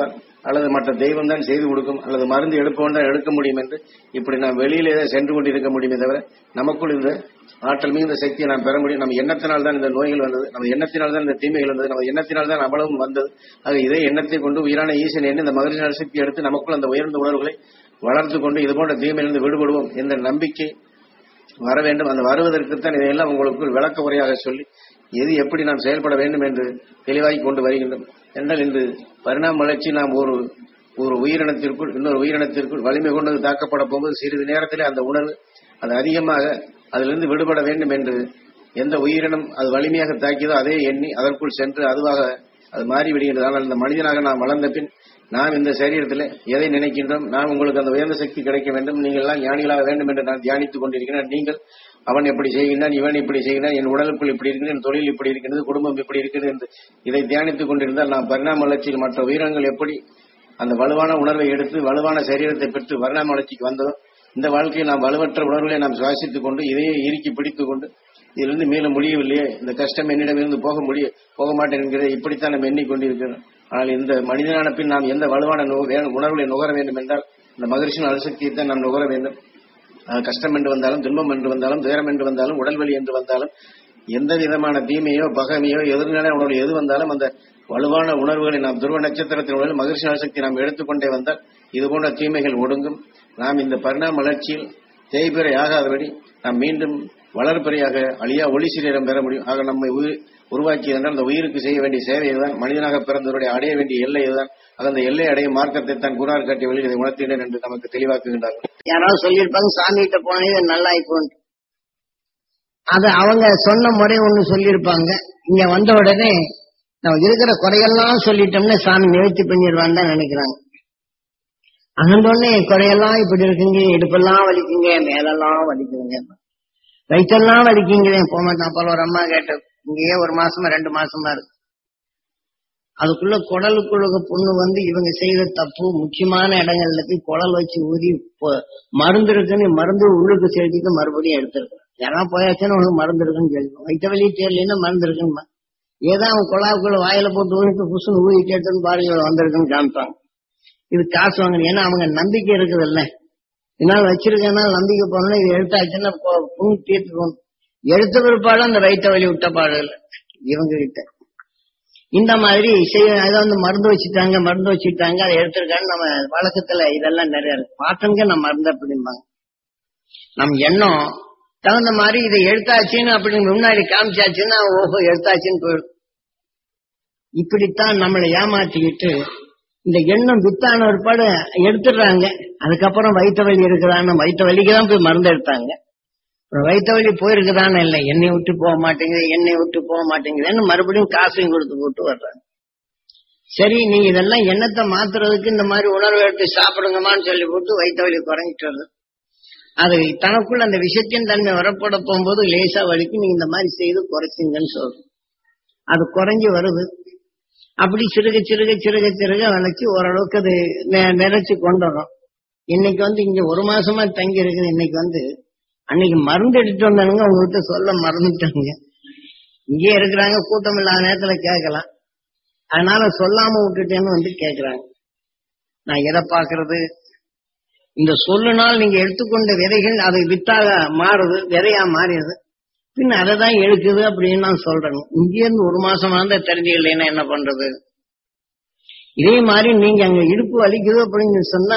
அல்லது மற்ற தெய்வம் தான் செய்து கொடுக்கும் அல்லது மருந்து எடுப்பவன் தான் எடுக்க முடியும் என்று இப்படி நாம் வெளியிலே தான் சென்று கொண்டிருக்க முடியுமே தவிர நமக்குள் இந்த ஆற்றல் மிகுந்த சக்தியை நாம் பெற முடியும் நம்ம எண்ணத்தினால் தான் இந்த நோய்கள் வந்தது நம்ம எண்ணத்தினால் தான் இந்த தீமைகள் வந்தது நம்ம எண்ணத்தினால் தான் அவ்வளவும் வந்தது ஆக இதே எண்ணத்தை கொண்டு உயிரான ஈசன் என்று இந்த மகிழ்ச்சி சக்தி எடுத்து நமக்குள் அந்த உயர்ந்த உணர்வுகளை வளர்த்து கொண்டு இது போன்ற தீமையிலிருந்து விடுபடுவோம் என்ற நம்பிக்கை வர வேண்டும் அந்த வருவதற்குத்தான் இதையெல்லாம் உங்களுக்குள் விளக்க உரையாக சொல்லி எது எப்படி நாம் செயல்பட வேண்டும் என்று தெளிவாகி கொண்டு வருகின்றோம் என்றால் இன்று பரிணாம வளர்ச்சி நாம் ஒரு ஒரு உயிரினத்திற்குள் இன்னொரு உயிரினத்திற்குள் வலிமை கொண்டு தாக்கப்பட போகும்போது சிறிது நேரத்திலே அந்த உணர்வு அது அதிகமாக அதிலிருந்து விடுபட வேண்டும் என்று எந்த உயிரினம் அது வலிமையாக தாக்கியதோ அதே எண்ணி அதற்குள் சென்று அதுவாக அது மாறிவிடுகின்றது ஆனால் இந்த மனிதனாக நாம் வளர்ந்த பின் நாம் இந்த சரீரத்தில் எதை நினைக்கின்றோம் நாம் உங்களுக்கு அந்த உயர்ந்த சக்தி கிடைக்க வேண்டும் நீங்கள் எல்லாம் ஞானிகளாக வேண்டும் என்று நான் தியானித்துக் கொண்டிருக்கிறேன் நீங்கள் அவன் எப்படி செய்கின்றான் இவன் இப்படி செய்கிறான் என் உடலுக்குள் இப்படி இருக்கிறது என் தொழில் இப்படி இருக்கிறது குடும்பம் இப்படி இருக்கிறது என்று இதை தியானித்துக் கொண்டிருந்தால் நாம் பரிணாம வளர்ச்சியில் மற்ற உயிரினங்கள் எப்படி அந்த வலுவான உணர்வை எடுத்து வலுவான சரீரத்தை பெற்று பரிணாம வளர்ச்சிக்கு வந்ததோ இந்த வாழ்க்கையில் நாம் வலுவற்ற உணர்வுகளை நாம் சுவாசித்துக் கொண்டு இதையே இறுக்கி பிடித்துக் கொண்டு இதிலிருந்து மீள முடியவில்லையே இந்த கஷ்டம் என்னிடமிருந்து போக முடிய போக மாட்டேன் என்கிறதை இப்படித்தான் நம்ம எண்ணிக்கொண்டிருக்கிறோம் ஆனால் இந்த மனிதனான பின் நாம் எந்த வலுவான நு- வே- உணர்வுகளை நுகர வேண்டும் என்றால் இந்த மகிழ்ச்சியின் அணுசக்தியைத்தான் நாம் நுகர வேண்டும் அது கஷ்டம் என்று வந்தாலும் துன்பம் என்று வந்தாலும் துயரம் என்று வந்தாலும் உடல்வலி என்று வந்தாலும் எந்த விதமான தீமையோ பகமையோ எதிர்நிலை உணர்வு எது வந்தாலும் அந்த வலுவான உணர்வுகளை நாம் துருவ நட்சத்திரத்தின் உடல் மகிழ்ச்சி சக்தி நாம் எடுத்துக்கொண்டே வந்தால் இது போன்ற தீமைகள் ஒடுங்கும் நாம் இந்த பரிணாம வளர்ச்சியில் தேய்பிறை ஆகாதபடி நாம் மீண்டும் வளர்பிறையாக அழியா ஒளி சீரம் பெற முடியும் ஆக நம்மை உயிர் உருவாக்கியதென்றால் அந்த உயிருக்கு செய்ய வேண்டிய சேவை இதுதான் மனிதனாக பிறந்தவருடைய அடைய வேண்டிய எல்லை இதுதான் ஆக அந்த எல்லை அடையும் மார்க்கத்தை தான் குரார் காட்டிய வழியில் இதை உணர்த்தினேன் என்று நமக்கு தெளிவாக்குகின்றார்கள் யாராவது சொல்லியிருப்பாங்க சாமி கிட்ட போனது நல்லா இப்போ அது அவங்க சொன்ன முறை ஒண்ணு சொல்லியிருப்பாங்க இங்க வந்த உடனே நம்ம இருக்கிற குறையெல்லாம் சொல்லிட்டோம்னா சாமி நிவர்த்தி பண்ணிடுவான்னு தான் நினைக்கிறாங்க அகந்தோடனே குறையெல்லாம் இப்படி இருக்குங்க இடுப்பெல்லாம் வலிக்குங்க மேலெல்லாம் வலிக்குதுங்க வயிற்றெல்லாம் வலிக்குங்க போக மாட்டேன் அப்போ ஒரு அம்மா கேட்ட இங்கேயே ஒரு மாசமா ரெண்டு மாசமா இருக்கு அதுக்குள்ள குடலுக்குள்ள புண்ணு வந்து இவங்க செய்த தப்பு முக்கியமான இடங்கள்ல போய் குடல் வச்சு ஊதி பொ- மருந்து இருக்குன்னு மருந்து உள்ளுக்கு செலுத்திட்டு மறுபடியும் எடுத்திருக்கேன் யாரா போயாச்சுன்னா உனக்கு மருந்து இருக்குன்னு கேட்கும் வயிற்ற வலி தெரியலன்னா மருந்து இருக்குன்னு ஏதோ அவன் குழாவுக்குள்ள வாயில போட்டு ஊதிட்டு புசுன்னு ஊதிட்டு எடுத்துன்னு பாருங்க இவ்வளவு வந்திருக்குன்னு காமிப்பாங்க இது காசு வாங்கணும் ஏன்னா அவங்க நம்பிக்கை இருக்குது இல்ல இதனால வச்சிருக்கேன்னா நம்பிக்கை போனோம்னா இது எடுத்தாச்சுன்னா பொ- புண்ணு தீர்த்துக்கணும் எடுத்த பிற்பாடு அந்த வயிற்ற வலி விட்ட பாடு இல்லை இவங்க கிட்ட இந்த மாதிரி செய்ய அதை வந்து மருந்து வச்சுட்டாங்க மருந்து வச்சுட்டாங்க அதை எடுத்திருக்காங்க நம்ம வழக்கத்துல இதெல்லாம் நிறைய இருக்கு பாட்டங்க நம்ம மருந்து அப்படிம்பாங்க நம்ம எண்ணம் தகுந்த மாதிரி இதை எடுத்தாச்சுன்னு அப்படி முன்னாடி காமிச்சாச்சுன்னா ஓஹோ எடுத்தாச்சுன்னு போயிடும் இப்படித்தான் நம்மளை ஏமாத்திக்கிட்டு இந்த எண்ணம் வித்தான ஒருபாடு எடுத்துடுறாங்க அதுக்கப்புறம் வயிற்று வலி இருக்குதான்னு வயிற்று வலிக்கு தான் போய் மருந்து எடுத்தாங்க அப்புறம் வயிற்று வலி போயிருக்குதான்னு இல்லை எண்ணெய் விட்டு போக மாட்டேங்குது எண்ணெய் விட்டு போக மாட்டேங்குதுன்னு மறுபடியும் காசையும் கொடுத்து போட்டு வர்றாங்க சரி நீங்க இதெல்லாம் எண்ணத்தை மாத்துறதுக்கு இந்த மாதிரி உணர்வு எடுத்து சாப்பிடுங்கம்மான்னு சொல்லி போட்டு வயிற்று வலி குறைஞ்சிட்டு வருது அது தனக்குள்ள அந்த விஷயத்தின் தன்மை வரப்பட போகும்போது லேசா வலிக்கு நீங்க இந்த மாதிரி செய்து குறைச்சிங்கன்னு சொல்றோம் அது குறைஞ்சு வருது அப்படி சிறுக சிறுக சிறுக சிறுக வளைச்சு ஓரளவுக்கு அது நெ- நிறைச்சு கொண்டு வரும் இன்னைக்கு வந்து இங்க ஒரு மாசமா தங்கி இருக்குது இன்னைக்கு வந்து அன்னைக்கு மருந்து எடுத்துட்டு வந்தானுங்க உங்ககிட்ட சொல்ல மறந்துட்டாங்க இங்கே இருக்கிறாங்க கூட்டம் இல்லாத நேரத்துல கேட்கலாம் அதனால சொல்லாம விட்டுட்டேன்னு வந்து கேக்குறாங்க நான் எதை பாக்குறது இந்த சொல்லுனால் நீங்க எடுத்துக்கொண்ட விதைகள் அது வித்தாக மாறுது விதையா மாறிடுது பின் அதை தான் எடுக்குது அப்படின்னு நான் சொல்றேன் இங்கே இருந்து ஒரு மாசமா தான் தெரிஞ்சுக்கலைன்னா என்ன பண்றது இதே மாதிரி நீங்க அங்க இடுப்பு வலிக்குது அப்படின்னு சொன்னா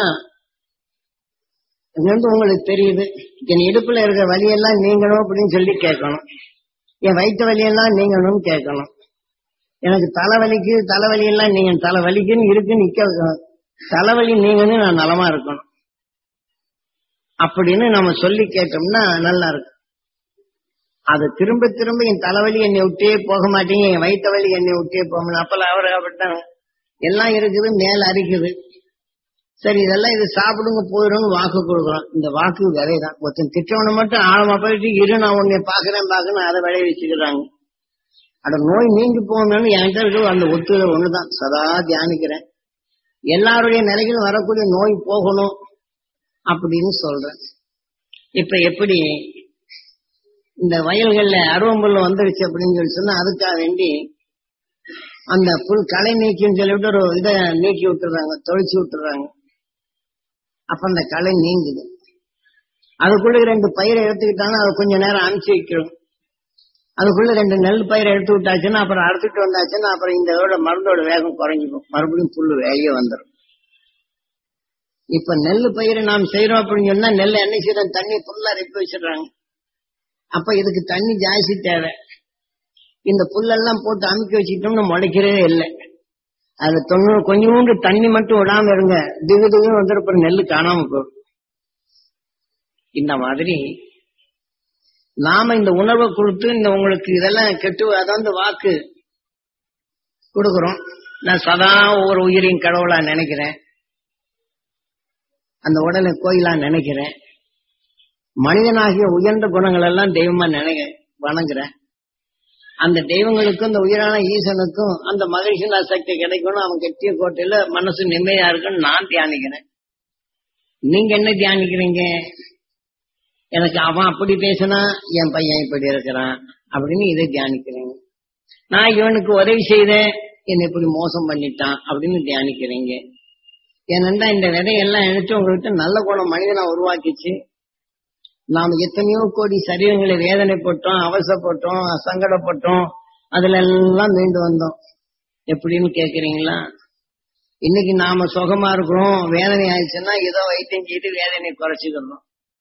இங்க இருந்து உங்களுக்கு தெரியுது என் இடுப்புல இருக்கிற வலியெல்லாம் நீங்கணும் அப்படின்னு சொல்லி கேட்கணும் என் வயிற்று வலியெல்லாம் நீங்கணும்னு கேட்கணும் எனக்கு தலைவலிக்கு தலைவலி எல்லாம் நீங்க தலைவலிக்குன்னு இருக்கு நிக்க வைக்கணும். தலைவலி நீங்கன்னு நான் நலமா இருக்கணும் அப்படின்னு நம்ம சொல்லி கேட்டோம்னா நல்லா இருக்கும் அது திரும்ப திரும்ப என் தலைவலி என்னை விட்டே போக மாட்டேங்க என் வயிற்று வலி என்னை விட்டே போக மாட்டேங்க அப்பெல்லாம் அவர் அப்படித்தான் எல்லாம் இருக்குது மேல அரிக்குது சரி இதெல்லாம் இது சாப்பிடுங்க போயிடும்னு வாக்கு கொடுக்குறோம் இந்த வாக்கு விதைதான் ஒருத்தன் திட்டவனை மட்டும் ஆழமா போயிட்டு இரு நான் உன்னை பாக்குறேன் பாக்குறேன் அதை விளைய வச்சுக்கிறாங்க அட நோய் நீங்கி போகணும்னு என்கிட்ட இருக்கிற அந்த ஒத்துழை ஒண்ணுதான் சதா தியானிக்கிறேன் எல்லாருடைய நிலைகளும் வரக்கூடிய நோய் போகணும் அப்படின்னு சொல்றேன் இப்ப எப்படி இந்த வயல்கள்ல அருவம்புல் வந்துருச்சு அப்படின்னு சொல்லி சொன்னா அதுக்காக வேண்டி அந்த புல் களை நீக்கின்னு சொல்லிவிட்டு ஒரு இதை நீக்கி விட்டுறாங்க தொழிச்சு விட்டுறாங்க அப்ப அந்த களை நீங்குது அதுக்குள்ள ரெண்டு பயிரை எடுத்துக்கிட்டாங்கன்னா அது கொஞ்ச நேரம் அனுப்பிச்சு வைக்கணும் அதுக்குள்ள ரெண்டு நெல் பயிரை எடுத்து விட்டாச்சுன்னா அப்புறம் அறுத்துட்டு வந்தாச்சுன்னா அப்புறம் இந்த இதோட மருந்தோட வேகம் குறைஞ்சிக்கும் மறுபடியும் புல்லு வெளியே வந்துடும் இப்ப நெல் பயிரை நாம் செய்யறோம் அப்படின்னு சொன்னா நெல் என்ன செய்யறோம் தண்ணி ஃபுல்லா ரெப்பி வச்சிடுறாங்க அப்ப இதுக்கு தண்ணி ஜாஸ்தி தேவை இந்த புல்லெல்லாம் போட்டு அமுக்கி வச்சுக்கிட்டோம்னு முளைக்கிறதே இல்லை அதுல தொண்ணூறு கொஞ்சோண்டு தண்ணி மட்டும் விடாம இருங்க திகு திகு வந்துருப்ப நெல் காணாம போகும் இந்த மாதிரி நாம இந்த உணர்வை கொடுத்து இந்த உங்களுக்கு இதெல்லாம் கெட்டு அதாவது வாக்கு கொடுக்குறோம் நான் சதா ஒவ்வொரு உயிரின் கடவுளா நினைக்கிறேன் அந்த உடலை கோயிலா நினைக்கிறேன் மனிதனாகிய உயர்ந்த குணங்கள் எல்லாம் தெய்வமா நினைக்க வணங்குறேன் அந்த தெய்வங்களுக்கும் இந்த உயிரான ஈசனுக்கும் அந்த மகிழ்ச்சினா சக்தி கிடைக்கணும் அவன் கெட்டிய கோட்டையில மனசு நிம்மதியா இருக்குன்னு நான் தியானிக்கிறேன் நீங்க என்ன தியானிக்கிறீங்க எனக்கு அவன் அப்படி பேசினா என் பையன் இப்படி இருக்கிறான் அப்படின்னு இதை தியானிக்கிறீங்க நான் இவனுக்கு உதவி செய்தேன் என்னை இப்படி மோசம் பண்ணிட்டான் அப்படின்னு தியானிக்கிறீங்க ஏனென்றா இந்த விதையெல்லாம் எடுத்து உங்கள்கிட்ட நல்ல குணம் மனிதனா உருவாக்கிச்சு நாம் எத்தனையோ கோடி சரீரங்களை வேதனைப்பட்டோம் அவசப்பட்டோம் சங்கடப்பட்டோம் அதுல எல்லாம் மீண்டு வந்தோம் எப்படின்னு கேக்குறீங்களா இன்னைக்கு நாம சுகமா இருக்கிறோம் வேதனை ஆயிடுச்சுன்னா ஏதோ வைத்தியம் செய்து வேதனை குறைச்சிக்கிறோம்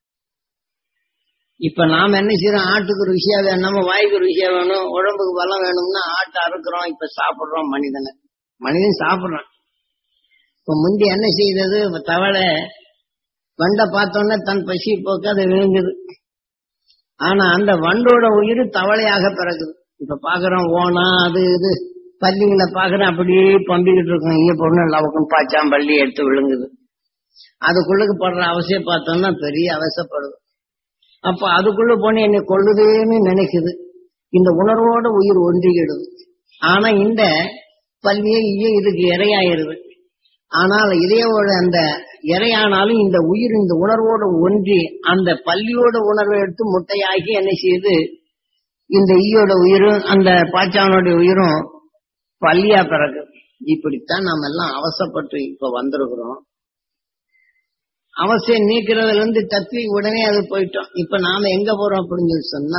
இப்ப நாம என்ன செய்யறோம் ஆட்டுக்கு ருசியா வேணும் நம்ம வாய்க்கு ருசியா வேணும் உடம்புக்கு பலம் வேணும்னா ஆட்டை அறுக்கிறோம் இப்ப சாப்பிடுறோம் மனிதனை மனிதன் சாப்பிடுறான் இப்ப முந்தி என்ன செய்தது தவளை வண்டை பார்த்தோன்னே தன் பசி போக்க அது விழுங்குது ஆனா அந்த வண்டோட உயிர் தவளையாக பிறகுது இப்ப பாக்குறோம் ஓனா அது இது பள்ளிங்களை பாக்குறோம் அப்படியே பம்பிக்கிட்டு இருக்கோம் இங்க பொண்ணு லவக்கம் பாய்ச்சாம் பள்ளி எடுத்து விழுங்குது அதுக்குள்ளுக்கு படுற அவசியம் பார்த்தோம்னா பெரிய அவசப்படுது அப்ப அதுக்குள்ள போன என்னை கொள்ளுதேன்னு நினைக்குது இந்த உணர்வோட உயிர் ஒன்றிக்கிடுது ஆனா இந்த பள்ளியே இய இதுக்கு இரையாயிருது ஆனால் இதயோட அந்த இறையானாலும் இந்த உயிர் இந்த உணர்வோட ஒன்றி அந்த பள்ளியோட உணர்வை எடுத்து முட்டையாகி என்ன செய்யுது இந்த ஈயோட உயிரும் அந்த பாச்சாவனுடைய உயிரும் பள்ளியா பிறகு இப்படித்தான் நாம எல்லாம் அவசப்பட்டு இப்ப வந்திருக்கிறோம் அவசியம் நீக்கிறதுல இருந்து தப்பி உடனே அது போயிட்டோம் இப்ப நாம எங்க போறோம் அப்படின்னு சொல்லி சொன்னா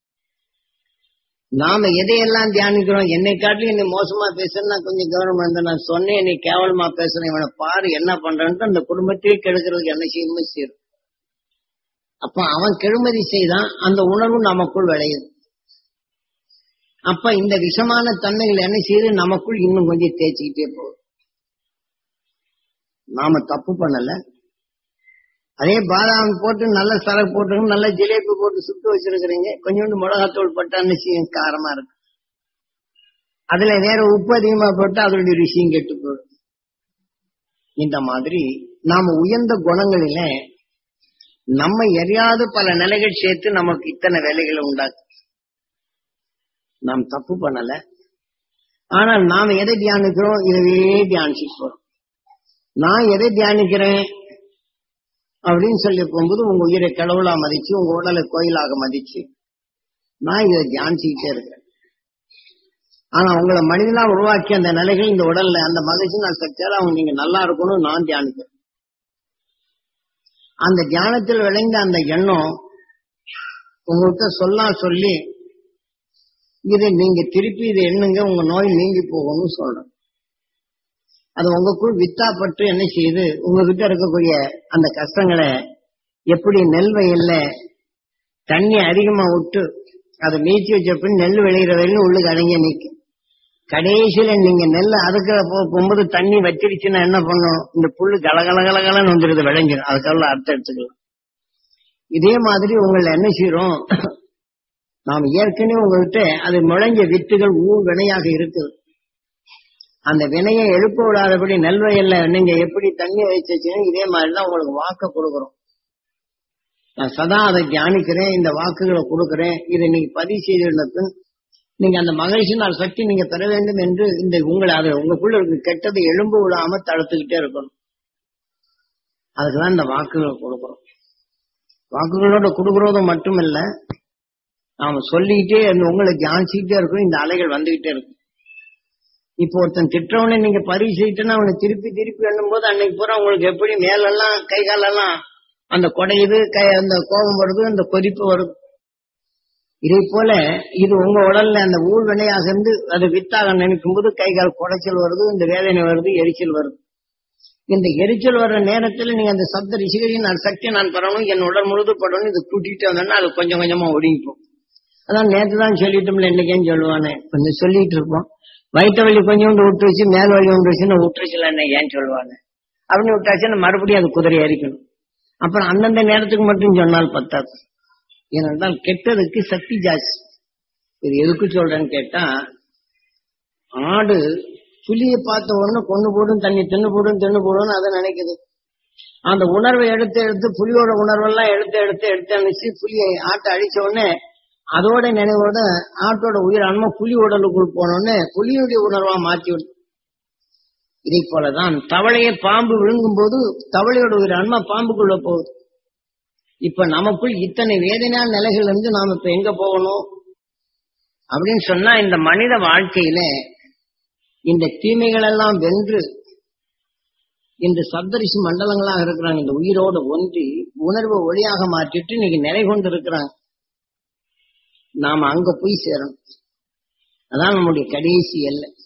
நாம எதையெல்லாம் தியானிக்கிறோம் என்னை காட்டிலும் என்னை மோசமா பேசுறேன்னா கொஞ்சம் கவனம் வந்து நான் சொன்னேன் என்னை கேவலமா பேசுறேன் இவனை பாரு என்ன பண்றான்ட்டு அந்த குடும்பத்தையே கெடுக்கிறதுக்கு என்ன செய்யணுமோ செய்யும் அப்ப அவன் கெழுமதி செய்தான் அந்த உணர்வு நமக்குள் விளையுது அப்ப இந்த விஷமான தன்மைகள் என்ன செய்யுது நமக்குள் இன்னும் கொஞ்சம் தேய்ச்சிக்கிட்டே போகுது நாம தப்பு பண்ணல அதே பாதாம் போட்டு நல்ல சரக்கு போட்டு நல்ல ஜிலேபி போட்டு சுட்டு வச்சிருக்கிறீங்க கொஞ்சோண்டு மிளகாத்தூள் பட்டான்னு செய்யும் காரமா இருக்கு அதுல வேற உப்பு அதிகமா போட்டு அதனுடைய ருசியும் கெட்டு போயிடும் இந்த மாதிரி நாம உயர்ந்த குணங்களில நம்ம எரியாத பல நிலைகள் சேர்த்து நமக்கு இத்தனை வேலைகளை உண்டாக்கு நாம் தப்பு பண்ணல ஆனால் நாம எதை தியானிக்கிறோம் இதவே தியானிச்சுட்டு போறோம் நான் எதை தியானிக்கிறேன் அப்படின்னு சொல்லி போகும்போது உங்க உயிரை கடவுளா மதிச்சு உங்க உடலை கோயிலாக மதிச்சு நான் இதை தியானிச்சுக்கிட்டே இருக்கேன் ஆனா உங்களை மனிதனா உருவாக்கிய அந்த நிலைகள் இந்த உடல்ல அந்த மகிழ்ச்சி நான் சக்தியால அவங்க நீங்க நல்லா இருக்கணும் நான் தியானிக்கிறேன் அந்த தியானத்தில் விளைந்த அந்த எண்ணம் உங்கள்கிட்ட சொல்லா சொல்லி இதை நீங்க திருப்பி இதை எண்ணுங்க உங்க நோய் நீங்கி போகும்னு சொல்றேன் அது உங்களுக்குள் வித்தாப்பட்டு என்ன செய்யுது உங்ககிட்ட இருக்கக்கூடிய அந்த கஷ்டங்களை எப்படி நெல் வயல்ல தண்ணி அதிகமா விட்டு அதை மீச்சி வச்ச பின் நெல் விளையிற வரையிலும் உள்ளுக்கு அடங்கிய நிற்கும் கடைசியில நீங்க நெல் அதுக்கு போகும்போது தண்ணி வச்சிருச்சுன்னா என்ன பண்ணும் இந்த புல்லு கலகல கலகலன்னு வந்துருது விளைஞ்சிடும் அதுக்கெல்லாம் அர்த்தம் எடுத்துக்கலாம் இதே மாதிரி உங்களை என்ன செய்யறோம் நாம் ஏற்கனவே உங்ககிட்ட அது முளைஞ்ச வித்துகள் ஊர் வினையாக இருக்குது அந்த வினையை எழுப்ப விடாதபடி நெல்வயல்ல நீங்க எப்படி தண்ணி வச்சுச்சுன்னு இதே மாதிரிதான் உங்களுக்கு வாக்க கொடுக்குறோம் நான் சதா அதை தியானிக்கிறேன் இந்த வாக்குகளை கொடுக்கிறேன் இதை நீங்க பதிவு செய்திருந்த பின் நீங்க அந்த மகிழ்ச்சி நாள் சக்தி நீங்க பெற வேண்டும் என்று இந்த உங்களை அதை உங்களுக்குள்ள இருக்க கெட்டதை எழும்ப விடாம தடுத்துக்கிட்டே இருக்கணும் அதுக்குதான் இந்த வாக்குகளை கொடுக்குறோம் வாக்குகளோட கொடுக்கறது மட்டுமில்ல நாம சொல்லிக்கிட்டே இந்த உங்களை தியானிச்சுக்கிட்டே இருக்கணும் இந்த அலைகள் வந்துகிட்டே இருக்கும் இப்போ ஒருத்தன் திட்டவனே நீங்க பரிசீலிட்டுன்னா அவனை திருப்பி திருப்பி எண்ணும் போது அன்னைக்கு பூரா உங்களுக்கு எப்படி மேலெல்லாம் கை காலெல்லாம் அந்த குடையுது கை அந்த கோபம் வருது அந்த கொதிப்பு வருது இதே போல இது உங்க உடல்ல அந்த ஊழ் வினையாக இருந்து அது வித்தாக நினைக்கும் போது கை கால் குடைச்சல் வருது இந்த வேதனை வருது எரிச்சல் வருது இந்த எரிச்சல் வர்ற நேரத்துல நீங்க அந்த சப்த ரிஷிகளின் நான் சக்தியை நான் பெறணும் என் உடல் முழுது படணும் இது கூட்டிட்டு வந்தோம்னா அது கொஞ்சம் கொஞ்சமா ஒடுங்கிப்போம் அதான் நேற்று தான் சொல்லிட்டோம்ல என்னைக்கேன்னு சொல்லுவானே கொஞ்சம் சொல்லிட்டு இருப்போம் வயிற்று வலி கொஞ்சோண்டு விட்டு வச்சு மேல் வலி ஒன்று வச்சுன்னு விட்டுருச்சுல என்ன ஏன் சொல்லுவாங்க அப்படின்னு விட்டாச்சுன்னா மறுபடியும் அது குதிரை அரிக்கணும் அப்புறம் அந்தந்த நேரத்துக்கு மட்டும் சொன்னால் பத்தாது ஏனென்றால் கெட்டதுக்கு சக்தி ஜாஸ்தி இது எதுக்கு சொல்றேன்னு கேட்டா ஆடு புலியை பார்த்த உடனே கொண்டு போடும் தண்ணி தின்னு போடும் தின்னு போடும்னு அதை நினைக்குது அந்த உணர்வை எடுத்து எடுத்து புலியோட உணர்வெல்லாம் எடுத்து எடுத்து எடுத்து அனுப்பிச்சு புலியை ஆட்டை அழிச்ச உடனே அதோட நினைவோட ஆட்டோட உயிர் ஆன்மா புலி உடலுக்குள் போனோடனே புலியுடைய உணர்வா மாற்றி விடும் இதை போலதான் தவளையை பாம்பு விழுங்கும் போது தவளையோட உயிர் ஆன்மா பாம்புக்குள்ள போகுது இப்ப நமக்குள் இத்தனை வேதனையான நிலைகள் இருந்து நாம இப்ப எங்க போகணும் அப்படின்னு சொன்னா இந்த மனித வாழ்க்கையில இந்த தீமைகள் எல்லாம் வென்று இந்த சப்தரிஷி மண்டலங்களாக இருக்கிறாங்க இந்த உயிரோடு ஒன்றி உணர்வை ஒளியாக மாற்றிட்டு இன்னைக்கு நிலை கொண்டு இருக்கிறாங்க நாம அங்க போய் சேரணும் அதான் நம்முடைய கடைசி எல்லை